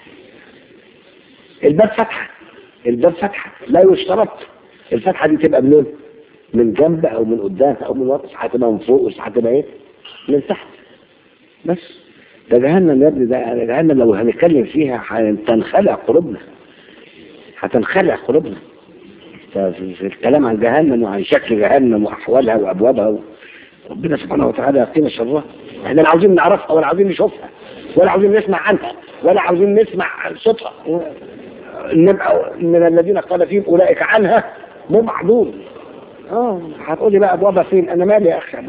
[SPEAKER 3] الباب فتحة الباب فتحة لا يشترط الفتحة دي تبقى منين؟ من جنب او من قدام او من وسط هتبقى من فوق مش هتبقى ايه؟ من تحت بس ده جهنم يا ابني ده جهنم لو هنتكلم فيها هتنخلع قلوبنا هتنخلع قلوبنا ففي في الكلام عن جهنم وعن شكل جهنم واحوالها وابوابها ربنا سبحانه وتعالى يقينا شرها احنا لا عاوزين نعرفها ولا عاوزين نشوفها ولا عاوزين نسمع عنها ولا عاوزين نسمع صوتها نبقى من الذين قال فيهم اولئك عنها مبعدون اه هتقولي بقى ابوابها فين انا مالي يا اخي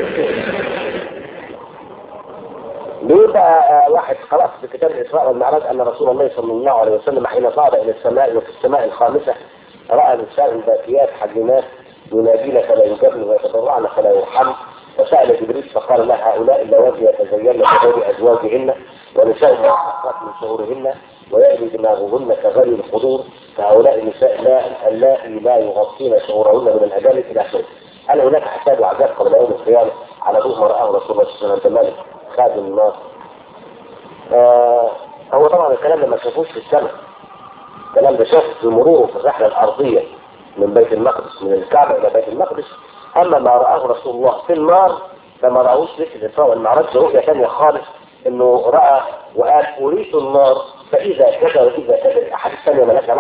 [SPEAKER 6] بيقول بقى واحد خلاص في كتاب الإسراء والمعراج أن رسول الله صلى الله عليه وسلم حين صعد إلى السماء وفي السماء الخامسة رأى نساء باكيات حجمات ينادين فلا يجبن ويتضرعن فلا يرحم فسأل جبريل فقال له هؤلاء اللواتي يتزين بغير أزواجهن ونساء مستحقات من شهورهن ويأتي دماغهن كغلي الخضور فهؤلاء النساء لا اللائي لا يغطين شعورهن من الأجانب إلى آخره هل هناك حساب وعذاب قبل يوم القيامة على ضوء ما رآه رسول الله صلى الله عليه وسلم خادم النار آه هو طبعا الكلام ده ما شافوش في السماء الكلام ده شافه في مروره في الرحلة الأرضية من بيت المقدس من الكعبة إلى بيت المقدس أما ما رآه رسول الله في النار فما رأوش لسه الإسراء والمعراج دي رؤية ثانية خالص إنه رأى وقال أريد النار فإذا كذا وإذا كذا الأحاديث الثانية مالهاش